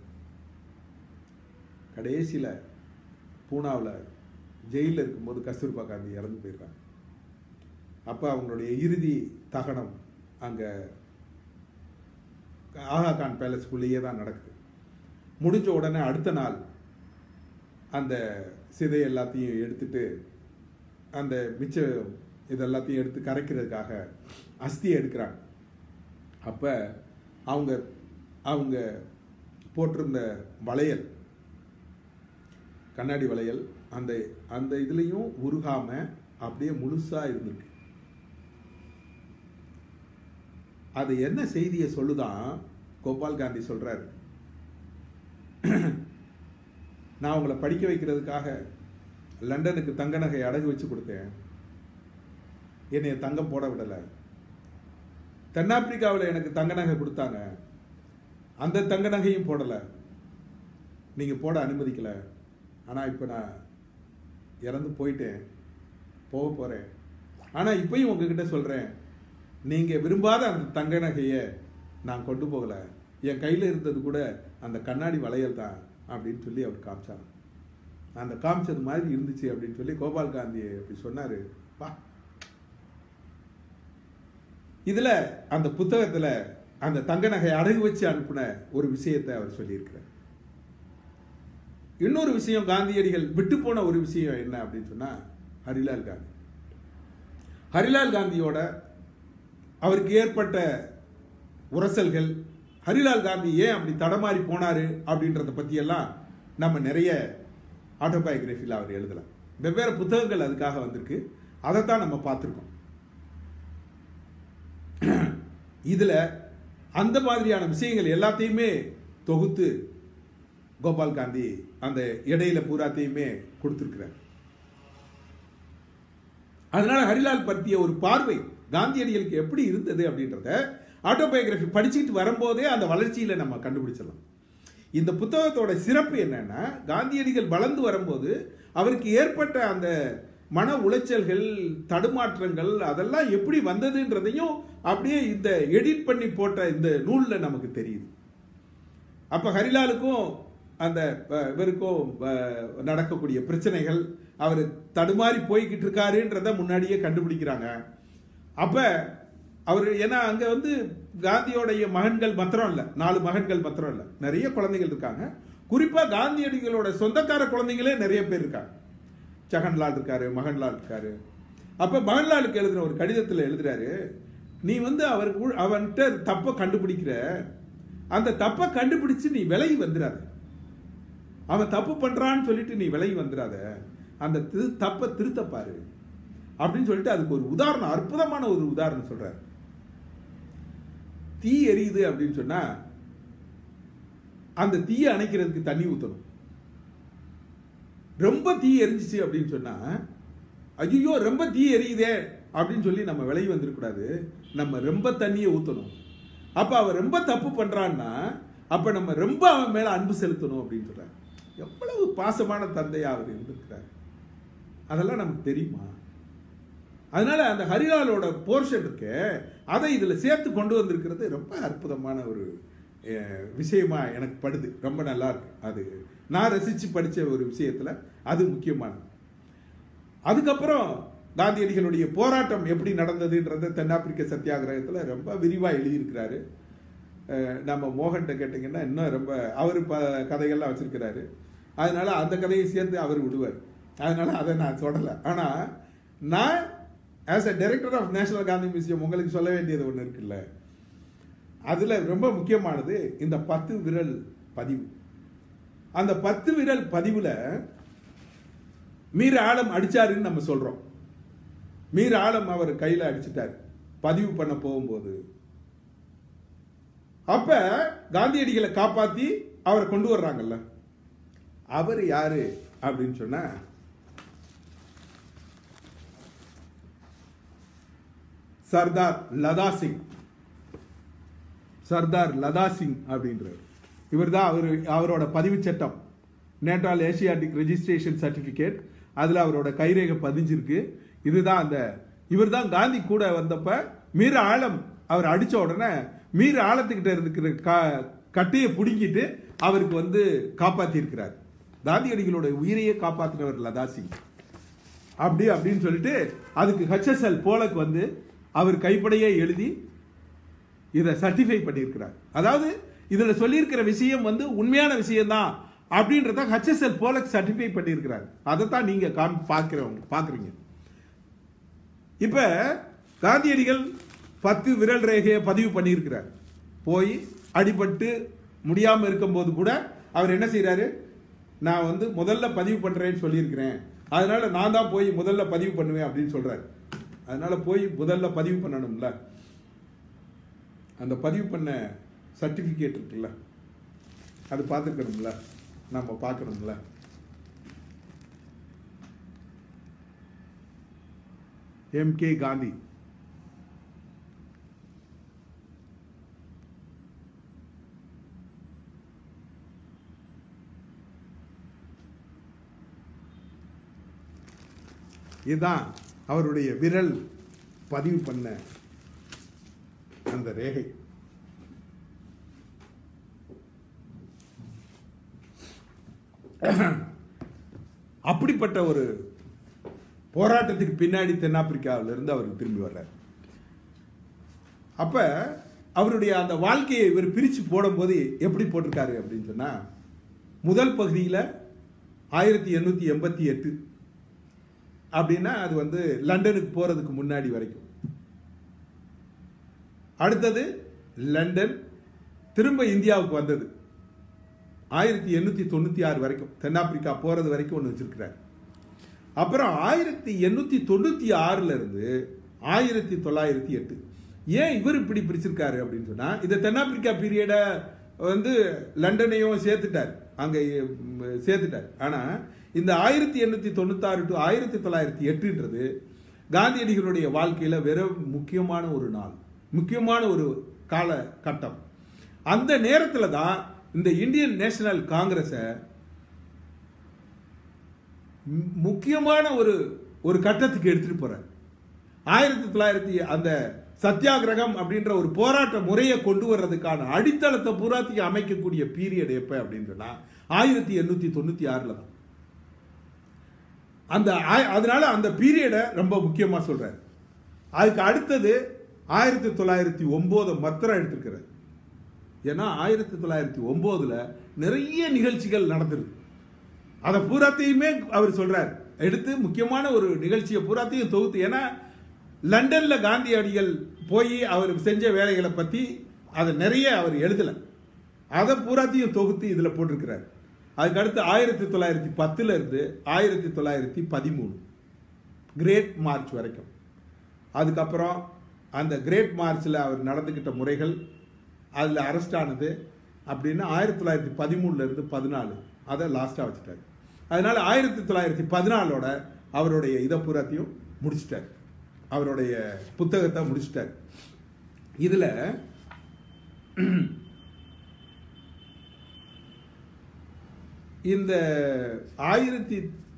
கடைசியில் பூனாவில் ஜெயிலில் இருக்கும்போது கஸ்தூர்பா காந்தி இறந்து போயிடுறாங்க அப்போ அவங்களுடைய இறுதி தகனம் அங்கே ஆகா கான் பேலஸ்குள்ளேயே தான் நடக்குது முடிஞ்ச உடனே அடுத்த நாள் அந்த சிதை எல்லாத்தையும் எடுத்துட்டு அந்த மிச்ச இதெல்லாத்தையும் எடுத்து கரைக்கிறதுக்காக அஸ்தியை எடுக்கிறாங்க அப்போ அவங்க அவங்க போட்டிருந்த வளையல் கண்ணாடி வளையல் அந்த அந்த இதுலேயும் உருகாம அப்படியே முழுசா இருந்திருக்கு அது என்ன செய்தியை சொல்லுதான் கோபால் காந்தி சொல்றாரு நான் உங்களை படிக்க வைக்கிறதுக்காக லண்டனுக்கு தங்க நகை அடகு வச்சு கொடுத்தேன் என்னைய தங்கம் போட விடலை தென்னாப்பிரிக்காவில் எனக்கு தங்க நகை கொடுத்தாங்க அந்த தங்க நகையும் போடலை நீங்கள் போட அனுமதிக்கலை ஆனால் இப்போ நான் இறந்து போயிட்டேன் போக போகிறேன் ஆனால் இப்பயும் உங்ககிட்ட சொல்கிறேன் நீங்கள் விரும்பாத அந்த தங்க நகையை நான் கொண்டு போகலை என் கையில் இருந்தது கூட அந்த கண்ணாடி வளையல் தான் அப்படின்னு சொல்லி அவர் காமிச்சார் அந்த காமிச்சது மாதிரி இருந்துச்சு அப்படின்னு சொல்லி கோபால் காந்தி அப்படி சொன்னார் வா இதில் அந்த புத்தகத்தில் அந்த தங்க நகை அடகு வச்சு அனுப்பின ஒரு விஷயத்தை அவர் சொல்லியிருக்கிறார் இன்னொரு விஷயம் காந்தியடிகள் விட்டு போன ஒரு விஷயம் என்ன அப்படின்னு சொன்னா ஹரிலால் காந்தி ஹரிலால் காந்தியோட அவருக்கு ஏற்பட்ட உரசல்கள் ஹரிலால் காந்தி ஏன் அப்படி தடமாறி போனாரு அப்படின்றத பத்தியெல்லாம் நம்ம நிறைய ஆட்டோபயோகிராஃபியில் அவர் எழுதலாம் வெவ்வேறு புத்தகங்கள் அதுக்காக வந்திருக்கு அதைத்தான் நம்ம பார்த்துருக்கோம் இதில் அந்த மாதிரியான விஷயங்கள் எல்லாத்தையுமே தொகுத்து கோபால் காந்தி அந்த இடையில பூராத்தையுமே கொடுத்துருக்கிறார் அதனால ஹரிலால் பற்றிய ஒரு பார்வை காந்தியடிகளுக்கு எப்படி இருந்தது அப்படின்றத ஆட்டோபயோகிராஃபி படிச்சுட்டு வரும்போதே அந்த வளர்ச்சியில நம்ம கண்டுபிடிச்சிடலாம் இந்த புத்தகத்தோட சிறப்பு என்னன்னா காந்தியடிகள் வளர்ந்து வரும்போது அவருக்கு ஏற்பட்ட அந்த மன உளைச்சல்கள் தடுமாற்றங்கள் அதெல்லாம் எப்படி வந்ததுன்றதையும் அப்படியே இந்த எடிட் பண்ணி போட்ட இந்த நூல்ல நமக்கு தெரியுது அப்ப ஹரிலாலுக்கும் அந்த அஹ், இவருக்கும் அஹ், நடக்கக்கூடிய பிரச்சனைகள் அவர் தடுமாறி போய்கிட்டு இருக்காருன்றத முன்னாடியே கண்டுபிடிக்கிறாங்க அப்ப அவர் ஏன்னா அங்க வந்து காந்தியோடைய மகன்கள் மாத்திரம் இல்ல நாலு மகன்கள் மாத்திரம் இல்ல நிறைய குழந்தைகள் இருக்காங்க குறிப்பா காந்தியடிகளோட சொந்தக்கார குழந்தைங்களே நிறைய பேர் இருக்காங்க ஜெகன்லால் இருக்காரு மகன்லால் இருக்காரு அப்ப மகன்லாலுக்கு எழுதுற ஒரு கடிதத்துல எழுதுறாரு நீ வந்து அவருக்கு உள்- அவன்கிட்ட தப்ப கண்டுபிடிக்கிற அந்த தப்பை கண்டுபிடிச்சு நீ விலகி வந்துடாத அவன் தப்பு பண்றான்னு சொல்லிட்டு நீ விலகி வந்துடாத அந்த திரு தப்பை திருத்த பாரு அப்படின்னு சொல்லிட்டு அதுக்கு ஒரு உதாரணம் அற்புதமான ஒரு உதாரணம் சொல்றாரு தீ எரியுது அப்படின்னு சொன்னா அந்த தீயை அணைக்கிறதுக்கு தண்ணி ஊத்தணும் ரொம்ப தீ எரிஞ்சிச்சு அப்படின்னு சொன்னா ஐயோ ரொம்ப தீ எரியுதே அப்படின்னு சொல்லி நம்ம விலகி வந்துடக்கூடாது நம்ம ரொம்ப தண்ணியை ஊத்தணும் அப்ப அவன் ரொம்ப தப்பு பண்றான்னா அப்ப நம்ம ரொம்ப அவன் மேல அன்பு செலுத்தணும் அப்படின்னு சொல்றாரு எவ்வளவு பாசமான தந்தையா அவர் இருந்திருக்கிறார் அதெல்லாம் நமக்கு தெரியுமா அதனால அந்த ஹரிலாலோட போர்ஷன் இருக்கு அதை இதுல சேர்த்து கொண்டு வந்திருக்கிறது ரொம்ப அற்புதமான ஒரு அஹ், விஷயமா எனக்கு படுது ரொம்ப நல்லா இருக்கு அது நான் ரசிச்சு படிச்ச ஒரு விஷயத்துல அது முக்கியமானது அதுக்கப்புறம் காந்தியடிகளுடைய போராட்டம் எப்படி நடந்ததுன்றத தென்னாப்பிரிக்க சத்தியாகிரகத்துல ரொம்ப விரிவா எழுதியிருக்கிறாரு அஹ், நம்ம மோகன்கிட்ட கேட்டிங்கன்னா இன்னும் ரொம்ப அவர் ப கதைகள்லாம் வச்சிருக்கிறாரு அதனால அந்த கதையை சேர்த்து அவர் விடுவார் அதனால அதை நான் சொல்லலை ஆனா நான் as a director of national Gandhi museum உங்களுக்கு சொல்ல வேண்டியது ஒன்று இருக்குல்ல அதுல ரொம்ப முக்கியமானது இந்த பத்து விரல் பதிவு அந்த பத்து விரல் பதிவுல மீர் ஆலம் அடிச்சாருன்னு நம்ம சொல்றோம் மீர் ஆலம் அவர் கையில அடிச்சிட்டாரு பதிவு பண்ண போகும்போது அப்ப காந்தியடிகளை காப்பாத்தி அவரை கொண்டு வர்றாங்கல்ல அவர் யாரு அப்படின்னு சொன்னா சர்தார் லதா சிங் சர்தார் லதா சிங் அப்படின்றவர் இவர் தான் அவர் அவரோட பதிவு சட்டம் நேட்டால் ஏசியாட்டிக் ரெஜிஸ்ட்ரேஷன் சர்டிஃபிகேட் அதில் அவரோட கைரேகை பதிஞ்சிருக்கு இதுதான் அந்த இவர் தான் காந்தி கூட வந்தப்ப மீர் ஆழம் அவர் அடிச்ச உடனே மீர் ஆழத்துக்கிட்ட இருக்கிற க கட்டையை பிடுங்கிட்டு அவருக்கு வந்து காப்பாத்தியிருக்கிறார் காந்தியடிகளோட உயிரையே காப்பாற்றினவர் லதா சிங் அப்படி அப்படின்னு சொல்லிட்டு அதுக்கு ஹெச்எஸ்எல் போலக்கு வந்து அவர் கைப்படையே எழுதி இதை சர்டிஃபை பண்ணியிருக்கிறார் அதாவது இதுல சொல்லியிருக்கிற விஷயம் வந்து உண்மையான விஷயம்தான் அப்படின்றத ஹெச்எஸ்எல் போலக் சர்டிஃபை பண்ணியிருக்கிறார் அதைத்தான் நீங்க காம் பார்க்கிறவங்க பார்க்குறீங்க இப்ப காந்தியடிகள் பத்து விரல் ரேகையை பதிவு பண்ணியிருக்கிறார் போய் அடிபட்டு முடியாம இருக்கும்போது கூட அவர் என்ன செய்றாரு நான் வந்து முதல்ல பதிவு பண்றேன்னு சொல்லியிருக்கிறேன் அதனால நான் தான் போய் முதல்ல பதிவு பண்ணுவேன் அப்படின்னு சொல்றாரு அதனால போய் முதல்ல பதிவு பண்ணணும்ல அந்த பதிவு பண்ண சர்டிஃபிகேட் இருக்குல்ல அது பார்த்துக்கணும்ல நம்ம பார்க்கணும்ல எம் கே காந்தி இதுதான் அவருடைய விரல் பதிவு பண்ண அந்த ரேகை அப்படிப்பட்ட ஒரு போராட்டத்துக்கு பின்னாடி தென்னாப்பிரிக்காவில இருந்து அவர் திரும்பி வர்றார் அப்ப அவருடைய அந்த வாழ்க்கையை இவர் பிரிச்சு போடும்போது எப்படி போட்டிருக்காரு அப்படின்னு சொன்னா முதல் பகுதியில ஆயிரத்தி எண்ணூத்தி எண்பத்தி எட்டு அப்படின்னா அது வந்து லண்டனுக்கு போறதுக்கு முன்னாடி வரைக்கும் அடுத்தது லண்டன் திரும்ப இந்தியாவுக்கு வந்தது ஆயிரத்தி எண்ணூற்றி தொண்ணூற்றி ஆறு வரைக்கும் தென்னாப்பிரிக்கா போகிறது வரைக்கும் ஒன்று வச்சிருக்கிறார் அப்புறம் ஆயிரத்தி எண்ணூற்றி தொண்ணூற்றி ஆறுல இருந்து ஆயிரத்தி தொள்ளாயிரத்தி எட்டு ஏன் இவர் இப்படி பிரிச்சிருக்காரு அப்படின்னு சொன்னால் இந்த தென்னாப்பிரிக்கா பீரியடை வந்து லண்டனையும் சேர்த்துட்டார் அங்கே ம், சேர்த்துட்டார் ஆனால் இந்த ஆயிரத்தி எண்ணூற்றி தொண்ணூத்தாறு டு ஆயிரத்தி தொள்ளாயிரத்தி எட்டுன்றது காந்தியடிகளுடைய வாழ்க்கையில் வெற முக்கியமான ஒரு நாள் முக்கியமான ஒரு கால கட்டம் அந்த நேரத்தில் தான் இந்த இந்தியன் நேஷனல் காங்கிரஸை மு- முக்கியமான ஒரு ஒரு கட்டத்துக்கு எடுத்துட்டு போறார் ஆயிரத்தி தொள்ளாயிரத்தி அந்த சத்தியாகிரகம் அப்படின்ற ஒரு போராட்ட முறையை கொண்டு வர்றதுக்கான அடித்தளத்தை பூராத்தையும் அமைக்கக்கூடிய பீரியட் எப்ப அப்படின்னு சொன்னா ஆயிரத்தி எண்ணூத்தி தொண்ணூத்தி ஆறுல தான் அந்த ஆய- அதனால அந்த பீரியடை ரொம்ப முக்கியமா சொல்றாரு அதுக்கு அடுத்தது ஆயிரத்தி தொள்ளாயிரத்தி ஒன்பது மாத்திரம் எடுத்திருக்கிறார் ஏன்னா ஆயிரத்தி தொள்ளாயிரத்தி ஒன்பதுல நிறைய நிகழ்ச்சிகள் நடந்திருக்கு அதை பூராத்தையுமே அவர் சொல்றார் எடுத்து முக்கியமான ஒரு நிகழ்ச்சியை பூராத்தையும் தொகுத்து ஏன்னா லண்டன்ல காந்தியடிகள் போய் அவர் செஞ்ச வேலைகளை பத்தி அதை நிறைய அவர் எழுதல அதை பூராத்தையும் தொகுத்து இதுல போட்டிருக்கிறார் அதுக்கு அடுத்து ஆயிரத்தி தொள்ளாயிரத்தி பத்துல இருந்து ஆயிரத்தி தொள்ளாயிரத்தி பதிமூணு கிரேட் மார்ச் வரைக்கும் அதுக்கப்புறம் அந்த கிரேட் மார்ச்சில் அவர் நடந்துக்கிட்ட முறைகள் அதில் அரெஸ்ட் ஆனது அப்படின்னு ஆயிரத்தி தொள்ளாயிரத்தி பதிமூணுல இருந்து பதினாலு அதை லாஸ்ட்டாக வச்சுட்டார் அதனால ஆயிரத்தி தொள்ளாயிரத்தி பதினாலோட அவருடைய இதை பூராத்தையும் முடிச்சிட்டார் அவருடைய புத்தகத்தை முடிச்சிட்டார் இதில் இந்த ஆயிரத்தி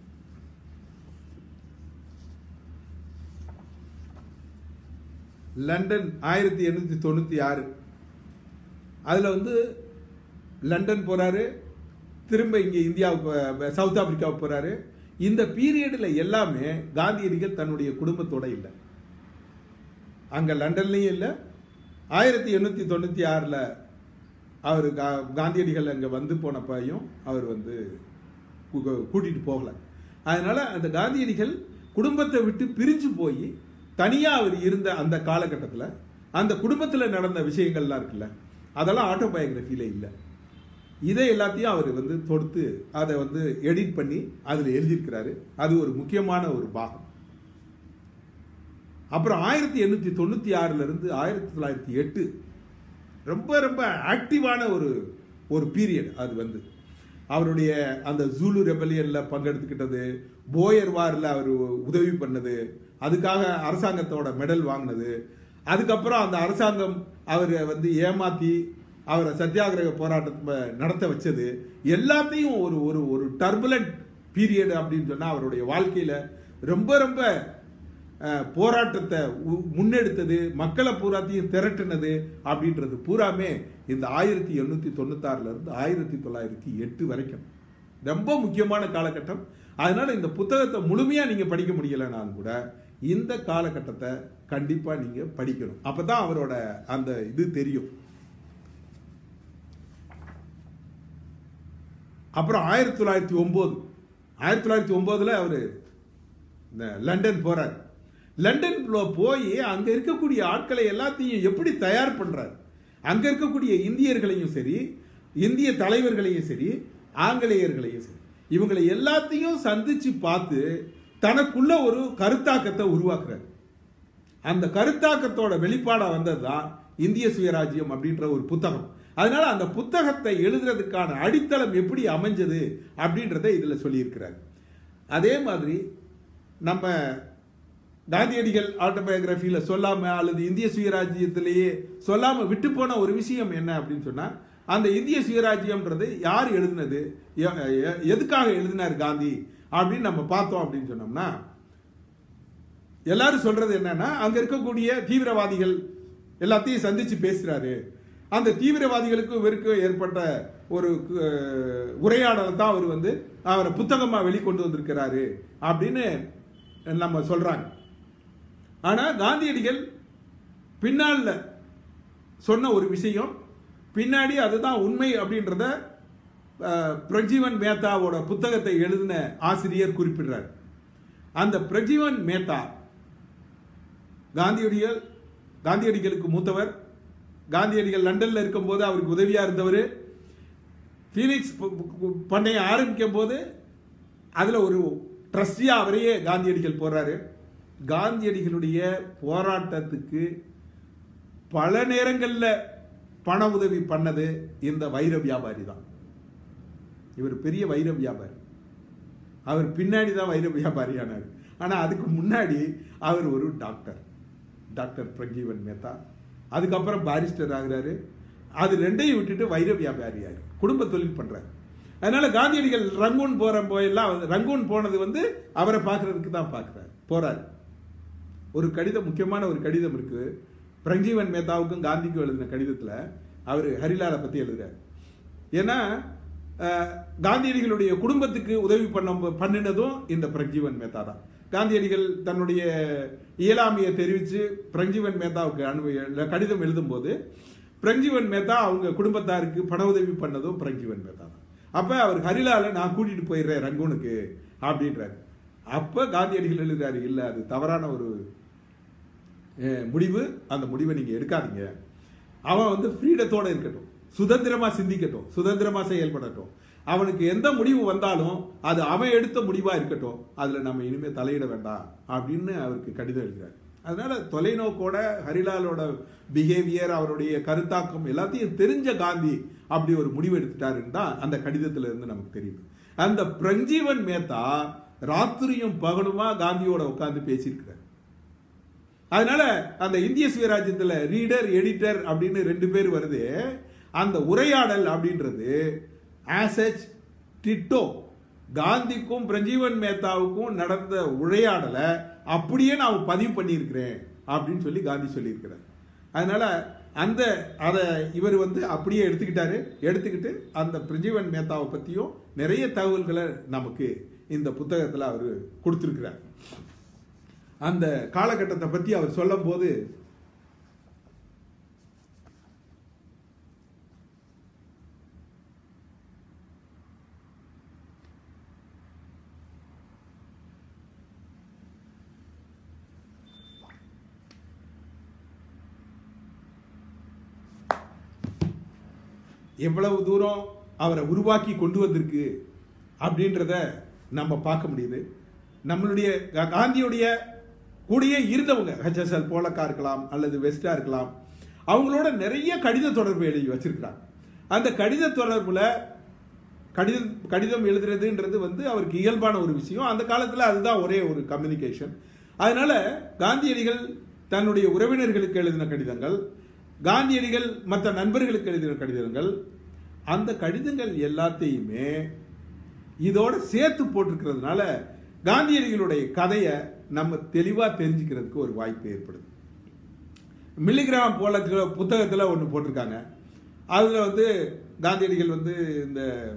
லண்டன் ஆயிரத்தி எண்ணூற்றி தொண்ணூற்றி ஆறு அதில் வந்து லண்டன் போகிறாரு திரும்ப இங்கே இந்தியாவுக்கு அஹ், சவுத் ஆப்பிரிக்காவுக்கு போகிறாரு இந்த பீரியடில் எல்லாமே காந்தியடிகள் தன்னுடைய குடும்பத்தோட இல்லை அங்கே லண்டன்லேயும் இல்லை ஆயிரத்தி எண்ணூற்றி தொண்ணூற்றி ஆறில் அவர் கா காந்தியடிகள் அங்கே வந்து போனப்பையும் அவர் வந்து கூ- கூட்டிட்டு போகல அதனால அந்த காந்தியடிகள் குடும்பத்தை விட்டு பிரிஞ்சு போய் தனியாக அவர் இருந்த அந்த காலகட்டத்தில் அந்த குடும்பத்தில் நடந்த விஷயங்கள்லாம் இருக்குல்ல அதெல்லாம் ஆட்டோபயோகிராஃபியில் இல்லை இதை எல்லாத்தையும் அவர் வந்து தொடுத்து அதை வந்து எடிட் பண்ணி அதில் எழுதியிருக்கிறாரு அது ஒரு முக்கியமான ஒரு பாகம் அப்புறம் ஆயிரத்தி எண்ணூற்றி தொண்ணூற்றி ஆறிலிருந்து ஆயிரத்தி தொள்ளாயிரத்தி எட்டு ரொம்ப ரொம்ப ஆக்டிவான ஒரு ஒரு பீரியட் அது வந்து அவருடைய அந்த ஜூலு ரெபலியனில் பங்கெடுத்துக்கிட்டது போயர் வாரில் அவர் உதவி பண்ணது அதுக்காக அரசாங்கத்தோட மெடல் வாங்கினது அதுக்கப்புறம் அந்த அரசாங்கம் அவரை வந்து ஏமாத்தி அவரை சத்தியாகிரக போராட்டத்தை நடத்த வச்சது எல்லாத்தையும் ஒரு ஒரு ஒரு டர்புலண்ட் பீரியட் அப்படின்னு சொன்னால் அவருடைய வாழ்க்கையில் ரொம்ப ரொம்ப அஹ், போராட்டத்தை உ- முன்னெடுத்தது மக்களை பூராத்தையும் திரட்டினது அப்படின்றது பூராமே இந்த ஆயிரத்தி எண்ணூற்றி தொண்ணூத்தாறுல இருந்து ஆயிரத்தி தொள்ளாயிரத்தி எட்டு வரைக்கும் ரொம்ப முக்கியமான காலகட்டம் அதனால இந்த புத்தகத்தை முழுமையாக நீங்கள் படிக்க முடியலைனாலும் கூட இந்த காலகட்டத்தை கண்டிப்பாக நீங்கள் படிக்கணும் அப்போ தான் அவரோட அந்த இது தெரியும் அப்புறம் ஆயிரத்தி தொள்ளாயிரத்தி ஒம்பது ஆயிரத்தி தொள்ளாயிரத்தி ஒம்போதில் அவர் இந்த லண்டன் போறார் லண்டன்ல போய் அங்க இருக்கக்கூடிய ஆட்களை எல்லாத்தையும் எப்படி தயார் பண்றார் அங்க இருக்கக்கூடிய இந்தியர்களையும் சரி இந்திய தலைவர்களையும் சரி ஆங்கிலேயர்களையும் சரி இவங்களை எல்லாத்தையும் சந்திச்சு பார்த்து தனக்குள்ள ஒரு கருத்தாக்கத்தை உருவாக்குறார் அந்த கருத்தாக்கத்தோட வெளிப்பாடா வந்ததுதான் இந்திய சுயராஜ்யம் அப்படின்ற ஒரு புத்தகம் அதனால அந்த புத்தகத்தை எழுதுறதுக்கான அடித்தளம் எப்படி அமைஞ்சது அப்படின்றத இதுல சொல்லியிருக்கிறார் அதே மாதிரி நம்ம காந்தியடிகள் ஆட்டோபயோகிராஃபியில் சொல்லாம அல்லது இந்திய சுயராஜ்யத்திலேயே சொல்லாம விட்டு போன ஒரு விஷயம் என்ன அப்படின்னு சொன்னா அந்த இந்திய சுயராஜ்யம்ன்றது யார் எழுதினது எ- எ- எதுக்காக எழுதினார் காந்தி அப்படின்னு நம்ம பார்த்தோம் அப்படின்னு சொன்னோம்னா எல்லாரும் சொல்றது என்னன்னா அங்க இருக்கக்கூடிய தீவிரவாதிகள் எல்லாத்தையும் சந்திச்சு பேசுறாரு அந்த தீவிரவாதிகளுக்கும் இவருக்கும் ஏற்பட்ட ஒரு அஹ், உரையாடலை தான் அவர் வந்து அவரை புத்தகமா வெளிக்கொண்டு வந்திருக்கிறாரு அப்படின்னு நம்ம சொல்றாங்க ஆனா காந்தியடிகள் பின்னால சொன்ன ஒரு விஷயம் பின்னாடி அதுதான் உண்மை அப்படின்றத அஹ், பிரஜீவன் மேத்தாவோட புத்தகத்தை எழுதின ஆசிரியர் குறிப்பிடுறார் அந்த பிரஜீவன் மேத்தா காந்தியடிகள் காந்தியடிகளுக்கு மூத்தவர் காந்தியடிகள் லண்டன்ல இருக்கும்போது அவருக்கு உதவியா இருந்தவர் ஃபீனிக்ஸ் ப- ப- பண்ணைய ஆரம்பிக்கும் போது அதில் ஒரு ட்ரஸ்டியாக அவரையே காந்தியடிகள் போறாரு காந்தியடிகளுடைய போராட்டத்துக்கு பல நேரங்களில் பண உதவி பண்ணது இந்த வைர வியாபாரி தான் இவர் பெரிய வைர வியாபாரி அவர் பின்னாடி தான் வைர வியாபாரியானார் ஆனால் அதுக்கு முன்னாடி அவர் ஒரு டாக்டர் டாக்டர் பிரஜீவன் மேத்தா அதுக்கப்புறம் பாரிஸ்டர் ஆகுறாரு அது ரெண்டையும் விட்டுட்டு வைர வியாபாரி ஆகுது குடும்ப தொழில் பண்றாரு அதனால காந்தியடிகள் ரங்கூன் போற போயெல்லாம் வந்து- ரங்கூன் போனது வந்து அவரை பார்க்கறதுக்கு தான் பார்க்குறாரு போறாரு ஒரு கடிதம் முக்கியமான ஒரு கடிதம் இருக்கு பிரஞ்சீவன் மேத்தாவுக்கும் காந்திக்கும் எழுதின கடிதத்தில் அவர் ஹரிலாலை பற்றி எழுதுறாரு ஏன்னா அஹ், காந்தியடிகளுடைய குடும்பத்துக்கு உதவி பண்ண பண்ணினதும் இந்த பிரஞ்சீவன் மேத்தா தான் காந்தியடிகள் தன்னுடைய இயலாமையை தெரிவித்து பிரஞ்சீவன் மேத்தாவுக்கு அனு கடிதம் எழுதும்போது பிரஞ்சீவன் மேத்தா அவங்க குடும்பத்தாருக்கு பண உதவி பண்ணதும் பிரஞ்சீவன் மேத்தா தான் அப்போ அவர் ஹரிலாலை நான் கூட்டிட்டு போயிடுறேன் ரங்கூனுக்கு அப்படின்றாரு அப்போ காந்தியடிகள் எழுதுறாரு இல்லை அது தவறான ஒரு அஹ், முடிவு அந்த முடிவை நீங்கள் எடுக்காதீங்க அவன் வந்து ஃப்ரீடத்தோட இருக்கட்டும் சுதந்திரமா சிந்திக்கட்டும் சுதந்திரமா செயல்படட்டும் அவனுக்கு எந்த முடிவு வந்தாலும் அது அவன் எடுத்த முடிவா இருக்கட்டும் அதுல நம்ம இனிமே தலையிட வேண்டாம் அப்படின்னு அவருக்கு கடிதம் எழுதுறாரு அதனால தொலைநோக்கோட ஹரிலாலோட பிஹேவியர் அவருடைய கருத்தாக்கம் எல்லாத்தையும் தெரிஞ்ச காந்தி அப்படி ஒரு முடிவு எடுத்துட்டாருன்னு தான் அந்த கடிதத்துல இருந்து நமக்கு தெரியுது அந்த பிரஞ்சீவன் மேத்தா ராத்திரியும் பகலுமா காந்தியோட உட்கார்ந்து பேசியிருக்கிறார் அதனால அந்த இந்திய சுயராஜ்யத்துல ரீடர் எடிட்டர் அப்படின்னு ரெண்டு பேர் வருது அந்த உரையாடல் அப்படின்றது ஆசச் டிட்டோ காந்திக்கும் பிரஜீவன் மேத்தாவுக்கும் நடந்த உரையாடலை அப்படியே நான் பதிவு பண்ணியிருக்கிறேன் அப்படின்னு சொல்லி காந்தி சொல்லியிருக்கிறார் அதனால அந்த அதை இவர் வந்து அப்படியே எடுத்துக்கிட்டாரு எடுத்துக்கிட்டு அந்த பிரஜீவன் மேத்தாவை பற்றியும் நிறைய தகவல்களை நமக்கு இந்த புத்தகத்தில் அவர் கொடுத்துருக்கிறார் அந்த காலகட்டத்தை பற்றி அவர் சொல்லும்போது எவ்வளவு தூரம் அவரை உருவாக்கி கொண்டு வந்திருக்கு அப்படின்றத நம்ம பார்க்க முடியுது நம்மளுடைய கா- காந்தியுடைய கூடயே இருந்தவங்க ஹெச்எஸ்எல் போலக்கா இருக்கலாம் அல்லது வெஸ்டா இருக்கலாம் அவங்களோட நிறைய கடித தொடர்பு எழுதி வச்சிருக்கிறாங்க அந்த கடித தொடர்புல கடிதம் கடிதம் எழுதுறதுன்றது வந்து அவருக்கு இயல்பான ஒரு விஷயம் அந்த காலத்தில் அதுதான் ஒரே ஒரு கம்யூனிகேஷன் அதனால காந்தியடிகள் தன்னுடைய உறவினர்களுக்கு எழுதின கடிதங்கள் காந்தியடிகள் மற்ற நண்பர்களுக்கு எழுதின கடிதங்கள் அந்த கடிதங்கள் எல்லாத்தையுமே இதோட சேர்த்து போட்டிருக்கிறதுனால காந்தியடிகளுடைய கதையை நம்ம தெளிவா தெரிஞ்சுக்கிறதுக்கு ஒரு வாய்ப்பு ஏற்படுது மில்லிகிராம் போல புத்தகத்தில் ஒன்று போட்டிருக்காங்க அதில் வந்து காந்தியடிகள் வந்து இந்த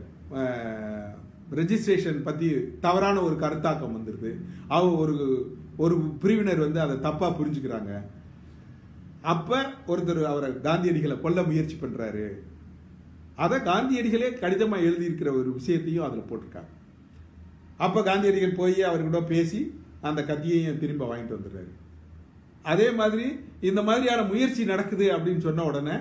ரெஜிஸ்ட்ரேஷன் பற்றி தவறான ஒரு கருத்தாக்கம் வந்துடுது அவ ஒரு ஒரு பிரிவினர் வந்து அதை தப்பாக புரிஞ்சுக்கிறாங்க அப்போ ஒருத்தர் அவரை காந்தியடிகளை கொல்ல முயற்சி பண்ணுறாரு அதை காந்தியடிகளே கடிதமாக எழுதியிருக்கிற ஒரு விஷயத்தையும் அதில் போட்டிருக்காங்க அப்போ காந்தியடிகள் போய் அவர்கிட்ட பேசி அந்த கத்தியையும் திரும்ப வாங்கிட்டு வந்துடுறாரு அதே மாதிரி இந்த மாதிரியான முயற்சி நடக்குது அப்படின்னு சொன்ன உடனே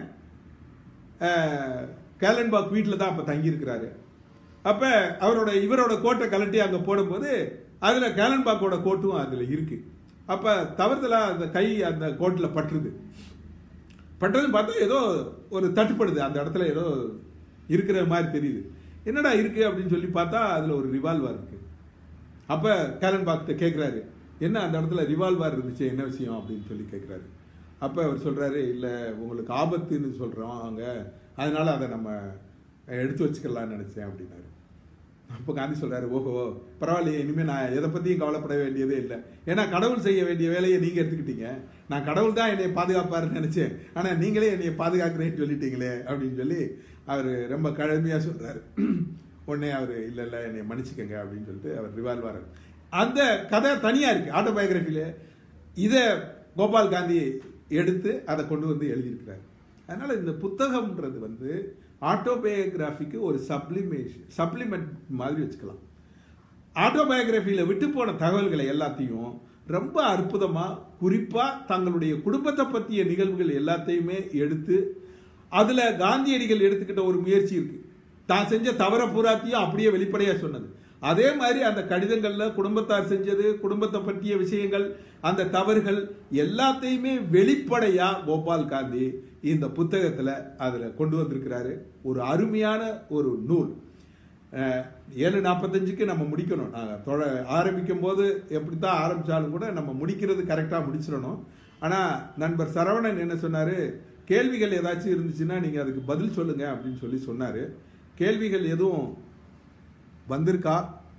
அஹ், கேலன்பாக் வீட்டில் தான் அப்போ தங்கியிருக்கிறாரு அப்போ அவரோட இவரோட கோட்டை கலட்டி அங்கே போடும்போது அதில் கேலன்பாக்கோட கோட்டும் அதில் இருக்கு அப்போ தவறுதலாக அந்த கை அந்த கோட்டில் பட்டுருது பட்டதுன்னு பார்த்தா ஏதோ ஒரு தட்டுப்படுது அந்த இடத்துல ஏதோ இருக்கிற மாதிரி தெரியுது என்னடா இருக்கு அப்படின்னு சொல்லி பார்த்தா அதில் ஒரு ரிவால்வர் இருக்கு அப்போ கேலன் பாக்கிட்ட கேட்குறாரு என்ன அந்த இடத்துல ரிவால்வர் இருந்துச்சு என்ன விஷயம் அப்படின்னு சொல்லி கேட்குறாரு அப்போ அவர் சொல்கிறாரு இல்லை உங்களுக்கு ஆபத்துன்னு சொல்கிறோம் அங்கே அதனால அதை நம்ம எடுத்து வச்சுக்கலாம்னு நினச்சேன் அப்படின்னாரு அப்போ காந்தி சொல்றாரு ஓஹோ பரவாயில்லையே இனிமேல் நான் எதை பற்றியும் கவலைப்பட வேண்டியதே இல்லை ஏன்னா கடவுள் செய்ய வேண்டிய வேலையை நீங்கள் எடுத்துக்கிட்டீங்க நான் கடவுள் தான் என்னை பாதுகாப்பாருன்னு நினச்சேன் ஆனால் நீங்களே என்னை பாதுகாக்கிறேன்னு சொல்லிட்டீங்களே அப்படின்னு சொல்லி அவர் ரொம்ப கடுமையாக சொல்றாரு உடனே அவர் இல்லை இல்லை என்னை மன்னிச்சுக்கங்க அப்படின்னு சொல்லிட்டு அவர் ரிவால்வர் அந்த கதை தனியாக இருக்கு ஆட்டோபயோகிராஃபியில் இதை கோபால் காந்தி எடுத்து அதை கொண்டு வந்து எழுதியிருக்கிறார் அதனால இந்த புத்தகம்ன்றது வந்து ஆட்டோபயோகிராஃபிக்கு ஒரு சப்ளிமேஷன் சப்ளிமெண்ட் மாதிரி வச்சுக்கலாம் ஆட்டோபயோகிராஃபியில் விட்டு போன தகவல்களை எல்லாத்தையும் ரொம்ப அற்புதமாக குறிப்பாக தங்களுடைய குடும்பத்தை பற்றிய நிகழ்வுகள் எல்லாத்தையுமே எடுத்து அதில் காந்தியடிகள் எடுத்துக்கிட்ட ஒரு முயற்சி இருக்கு தான் செஞ்ச தவற பூராத்தையும் அப்படியே வெளிப்படையா சொன்னது அதே மாதிரி அந்த கடிதங்கள்ல குடும்பத்தார் செஞ்சது குடும்பத்தை பற்றிய விஷயங்கள் அந்த தவறுகள் எல்லாத்தையுமே வெளிப்படையா கோபால் காந்தி இந்த புத்தகத்துல அதுல கொண்டு வந்திருக்கிறாரு ஒரு அருமையான ஒரு நூல் அஹ், ஏழு நாற்பத்தஞ்சுக்கு நம்ம முடிக்கணும் நாங்கள் தொட ஆரம்பிக்கும் போது எப்படி தான் ஆரம்பித்தாலும் கூட நம்ம முடிக்கிறது கரெக்டாக முடிச்சிடணும் ஆனால் நண்பர் சரவணன் என்ன சொன்னார் கேள்விகள் ஏதாச்சும் இருந்துச்சுன்னா நீங்கள் அதுக்கு பதில் சொல்லுங்க அப்படின்னு சொல்லி சொன்னார் கேள்விகள் எதுவும் வந்திருக்கா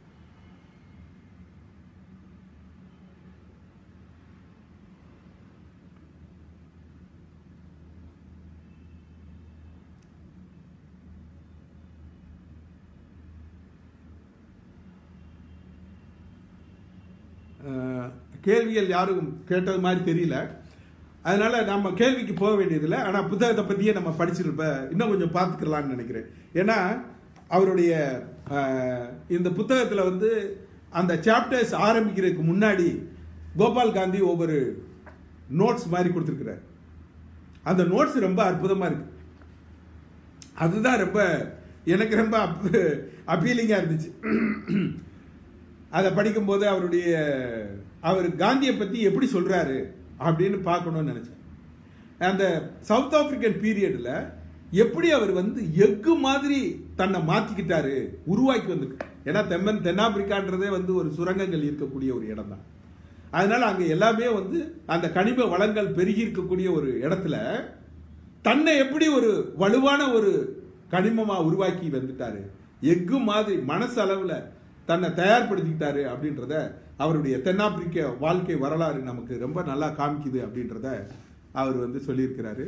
அஹ், கேள்விகள் யாரும் கேட்டது மாதிரி தெரியல அதனால நம்ம கேள்விக்கு போக வேண்டியதில்லை ஆனால் புத்தகத்தை பற்றியே நம்ம படிச்சிருப்ப இன்னும் கொஞ்சம் பார்த்துக்கலாம்னு நினைக்கிறேன் ஏன்னா அவருடைய அஹ், இந்த புத்தகத்தில் வந்து அந்த சாப்டர்ஸ் ஆரம்பிக்கிறதுக்கு முன்னாடி கோபால் காந்தி ஒவ்வொரு நோட்ஸ் மாதிரி கொடுத்துருக்கிறார் அந்த நோட்ஸ் ரொம்ப அற்புதமாக இருக்கு அதுதான் ரொம்ப எனக்கு ரொம்ப அப்பீலிங்காக இருந்துச்சு அதை படிக்கும்போது அவருடைய அவர் காந்தியை பற்றி எப்படி சொல்கிறாரு அப்படின்னு பார்க்கணும்னு நினச்சேன் அந்த சவுத் ஆப்பிரிக்கன் பீரியடில் எப்படி அவர் வந்து எஃகு மாதிரி தன்னை மாற்றிக்கிட்டாரு உருவாக்கி வந்திருக்கு ஏன்னா தெம்மன் தென்னாப்பிரிக்கான்றதே வந்து ஒரு சுரங்கங்கள் இருக்கக்கூடிய ஒரு இடம் தான் அதனால அங்கே எல்லாமே வந்து அந்த கனிம வளங்கள் பெருகி இருக்கக்கூடிய ஒரு இடத்துல தன்னை எப்படி ஒரு வலுவான ஒரு கனிமமா உருவாக்கி வந்துட்டாரு எஃகு மாதிரி மனசு அளவுல தன்னை தயார்படுத்திக்கிட்டாரு அப்படின்றத அவருடைய தென்னாப்பிரிக்க வாழ்க்கை வரலாறு நமக்கு ரொம்ப நல்லா காமிக்குது அப்படின்றத அவர் வந்து சொல்லியிருக்கிறாரு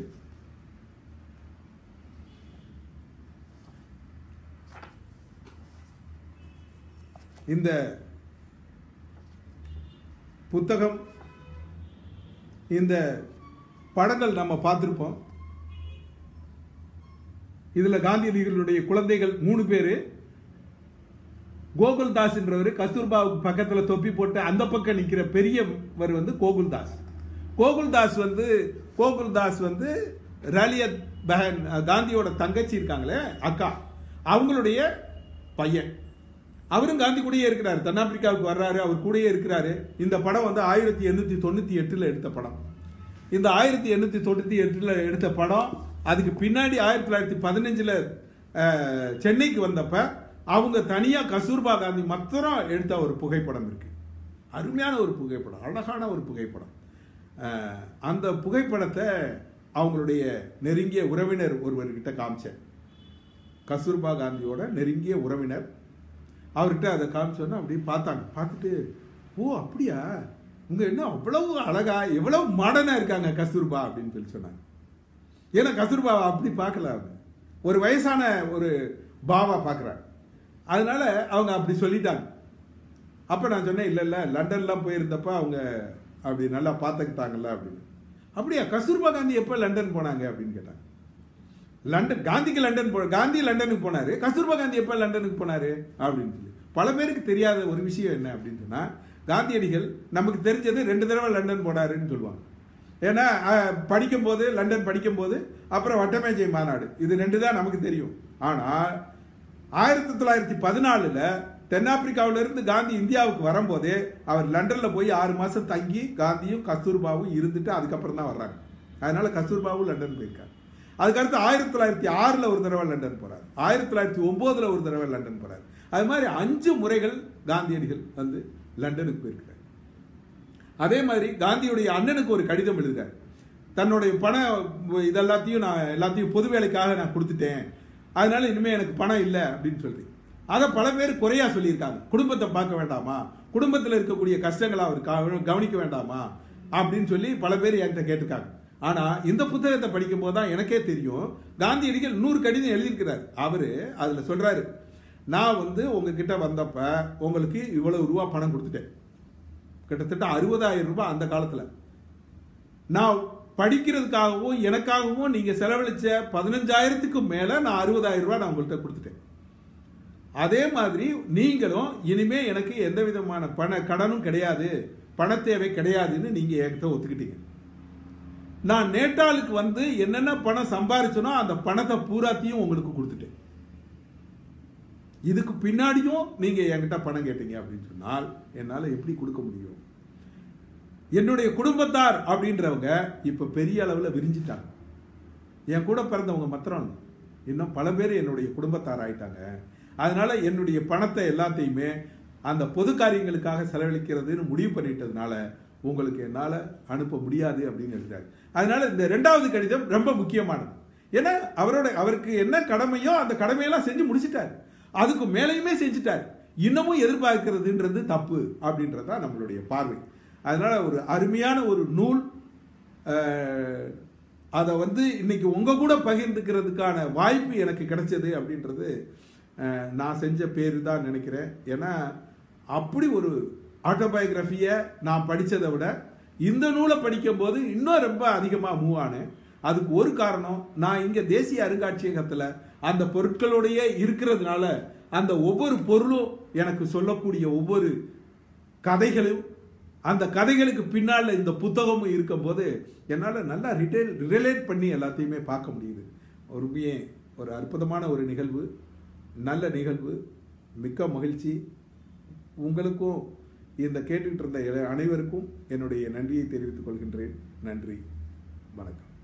இந்த புத்தகம் இந்த படங்கள் நம்ம பார்த்துருப்போம் இதுல காந்தியடிகளுடைய குழந்தைகள் மூணு பேரு கோகுல்தாஸ்ன்றவர் கஸ்தூர்பாவுக்கு பக்கத்துல தொப்பி போட்டு அந்த பக்கம் நிக்கிற பெரியவர் வந்து கோகுல்தாஸ் கோகுல்தாஸ் வந்து கோகுல்தாஸ் வந்து ராலியத் பெஹன் காந்தியோட தங்கச்சி இருக்காங்களே அக்கா அவங்களுடைய பையன் அவரும் காந்தி கூடயே இருக்கிறாரு தென்னாப்பிரிக்காவுக்கு வர்றாரு அவர் கூடயே இருக்கிறாரு இந்த படம் வந்து ஆயிரத்தி எண்ணூத்தி தொண்ணூத்தி எட்டுல எடுத்த படம் இந்த ஆயிரத்தி எண்ணூத்தி தொண்ணூத்தி எட்டுல எடுத்த படம் அதுக்கு பின்னாடி ஆயிரத்தி தொள்ளாயிரத்தி பதினஞ்சுல அஹ், சென்னைக்கு வந்தப்ப அவங்க தனியா கஸ்தூர்பா காந்தி மாத்திரம் எடுத்த ஒரு புகைப்படம் இருக்கு அருமையான ஒரு புகைப்படம் அழகான ஒரு புகைப்படம் அஹ், அந்த புகைப்படத்தை அவங்களுடைய நெருங்கிய உறவினர் ஒருவர்கிட்ட காமிச்சேன் கஸ்தூர்பா காந்தியோட நெருங்கிய உறவினர் அவர்கிட்ட அதை காமிச்சோன்னா அப்படியே பார்த்தாங்க பார்த்துட்டு ஓ அப்படியா உங்க என்ன அவ்வளவு அழகா எவ்வளவு மாடர்னா இருக்காங்க கஸ்தூர்பா அப்படின்னு சொல்லி சொன்னாங்க ஏன்னா கஸ்தூர்பாவை அப்படி பார்க்கல அவங்க ஒரு வயசான ஒரு பாவா பார்க்குறாங்க அதனால அவங்க அப்படி சொல்லிட்டாங்க அப்போ நான் சொன்னேன் இல்லை இல்லை லண்டன்லாம் போயிருந்தப்ப அவங்க அப்படி நல்லா பார்த்துக்கிட்டாங்கல்ல அப்படின்னு அப்படியா கஸ்தூர்பா காந்தி எப்போ லண்டன் போனாங்க அப்படின்னு கேட்டாங்க லண்டன் காந்திக்கு லண்டன் போ காந்தி லண்டனுக்கு போனாரு கஸ்தூர்பா காந்தி எப்போ லண்டனுக்கு போனாரு அப்படின்னு சொல்லி பல பேருக்கு தெரியாத ஒரு விஷயம் என்ன அப்படின்னு சொன்னா காந்தியடிகள் நமக்கு தெரிஞ்சது ரெண்டு தடவை லண்டன் போனாருன்னு சொல்லுவாங்க ஏன்னா அஹ், படிக்கும்போது லண்டன் படிக்கும்போது அப்புறம் வட்டமேஜை மாநாடு இது ரெண்டு தான் நமக்கு தெரியும் ஆனால் ஆயிரத்தி தொள்ளாயிரத்தி பதினாலுல தென்னாப்பிரிக்காவில இருந்து காந்தி இந்தியாவுக்கு வரும்போதே அவர் லண்டன்ல போய் ஆறு மாசம் தங்கி காந்தியும் கஸ்தூர்பாவும் இருந்துட்டு அதுக்கப்புறம் தான் வர்றாங்க அதனால கஸ்தூர்பாவும் லண்டன் போயிருக்காரு அதுக்கடுத்து ஆயிரத்தி தொள்ளாயிரத்தி ஆறுல ஒரு தடவை லண்டன் போறாரு ஆயிரத்தி தொள்ளாயிரத்தி ஒன்பதுல ஒரு தடவை லண்டன் போறாரு அது மாதிரி அஞ்சு முறைகள் காந்தியடிகள் வந்து லண்டனுக்கு போயிருக்கிறார் அதே மாதிரி காந்தியுடைய அண்ணனுக்கு ஒரு கடிதம் எழுதுறாரு தன்னுடைய பண இதெல்லாத்தையும் நான் எல்லாத்தையும் பொது வேலைக்காக நான் கொடுத்துட்டேன் அதனால இனிமே எனக்கு பணம் இல்லை அப்படின்னு சொல்லி அதை பல பேர் குறையா சொல்லியிருக்காங்க குடும்பத்தை பார்க்க வேண்டாமா குடும்பத்தில் இருக்கக்கூடிய கஷ்டங்களை அவர் கவ- கவனிக்க வேண்டாமா அப்படின்னு சொல்லி பல பேர் என்கிட்ட கேட்டிருக்காங்க ஆனா இந்த புத்தகத்தை படிக்கும் போது தான் எனக்கே தெரியும் காந்தியடிகள் நூறு கடிதம் எழுதியிருக்கிறார் அவரு அதுல சொல்றாரு நான் வந்து உங்ககிட்ட வந்தப்ப உங்களுக்கு இவ்வளவு ரூபா பணம் கொடுத்துட்டேன் கிட்டத்தட்ட அறுபதாயிரம் ரூபாய் அந்த காலத்துல நான் படிக்கிறதுக்காகவும் எனக்காகவும் நீங்க செலவழிச்ச பதினஞ்சாயிரத்துக்கு மேல நான் அறுபதாயிரம் ரூபாய் நான் உங்கள்கிட்ட கொடுத்துட்டேன் அதே மாதிரி நீங்களும் இனிமே எனக்கு எந்த விதமான பண கடனும் கிடையாது பண தேவை கிடையாதுன்னு நீங்க என்கிட்ட ஒத்துக்கிட்டீங்க நான் நேட்டாளுக்கு வந்து என்னென்ன பணம் சம்பாரிச்சனோ அந்த பணத்தை பூராத்தையும் உங்களுக்கு கொடுத்துட்டேன் இதுக்கு பின்னாடியும் நீங்க என்கிட்ட பணம் கேட்டீங்க அப்படின்னு சொன்னால் என்னால எப்படி கொடுக்க முடியும் என்னுடைய குடும்பத்தார் அப்படின்றவங்க இப்ப பெரிய அளவுல விரிஞ்சிட்டாங்க என் கூட பிறந்தவங்க மாத்திரம் இல்ல. இன்னும் பல பேர் என்னுடைய குடும்பத்தார் ஆயிட்டாங்க அதனால என்னுடைய பணத்தை எல்லாத்தையுமே அந்த பொது காரியங்களுக்காக செலவழிக்கிறதுன்னு முடிவு பண்ணிட்டதுனால உங்களுக்கு என்னால அனுப்ப முடியாது அப்படின்னு எழுதுறாரு அதனால இந்த ரெண்டாவது கடிதம் ரொம்ப முக்கியமானது ஏன்னா அவரோட அவருக்கு என்ன கடமையோ அந்த கடமையெல்லாம் செஞ்சு முடிச்சிட்டாரு அதுக்கு மேலேயுமே செஞ்சுட்டாரு இன்னமும் எதிர்பார்க்கிறதுன்றது தப்பு அப்படின்றது தான் நம்மளுடைய பார்வை அதனால ஒரு அருமையான ஒரு நூல் அஹ், அதை வந்து இன்னைக்கு உங்க கூட பகிர்ந்துக்கிறதுக்கான வாய்ப்பு எனக்கு கிடைச்சது அப்படின்றது அஹ், நான் செஞ்ச பேர் தான் நினைக்கிறேன் ஏன்னா அப்படி ஒரு ஆட்டோபயோகிராஃபியை நான் படித்ததை விட இந்த நூலை படிக்கும்போது இன்னும் ரொம்ப அதிகமாக மூவ் ஆனேன் அதுக்கு ஒரு காரணம் நான் இங்கே தேசிய அருங்காட்சியகத்தில் அந்த பொருட்களோடையே இருக்கிறதுனால அந்த ஒவ்வொரு பொருளும் எனக்கு சொல்லக்கூடிய ஒவ்வொரு கதைகளும் அந்த கதைகளுக்கு பின்னால் இந்த புத்தகமும் இருக்கும்போது என்னால் நல்லா ரிட்டேல் ரிலேட் பண்ணி எல்லாத்தையுமே பார்க்க முடியுது ஒருமையே ஒரு அற்புதமான ஒரு நிகழ்வு நல்ல நிகழ்வு மிக்க மகிழ்ச்சி உங்களுக்கும் இந்த கேட்டுக்கிட்டு இருந்த அனைவருக்கும் என்னுடைய நன்றியை தெரிவித்துக் கொள்கின்றேன் நன்றி வணக்கம்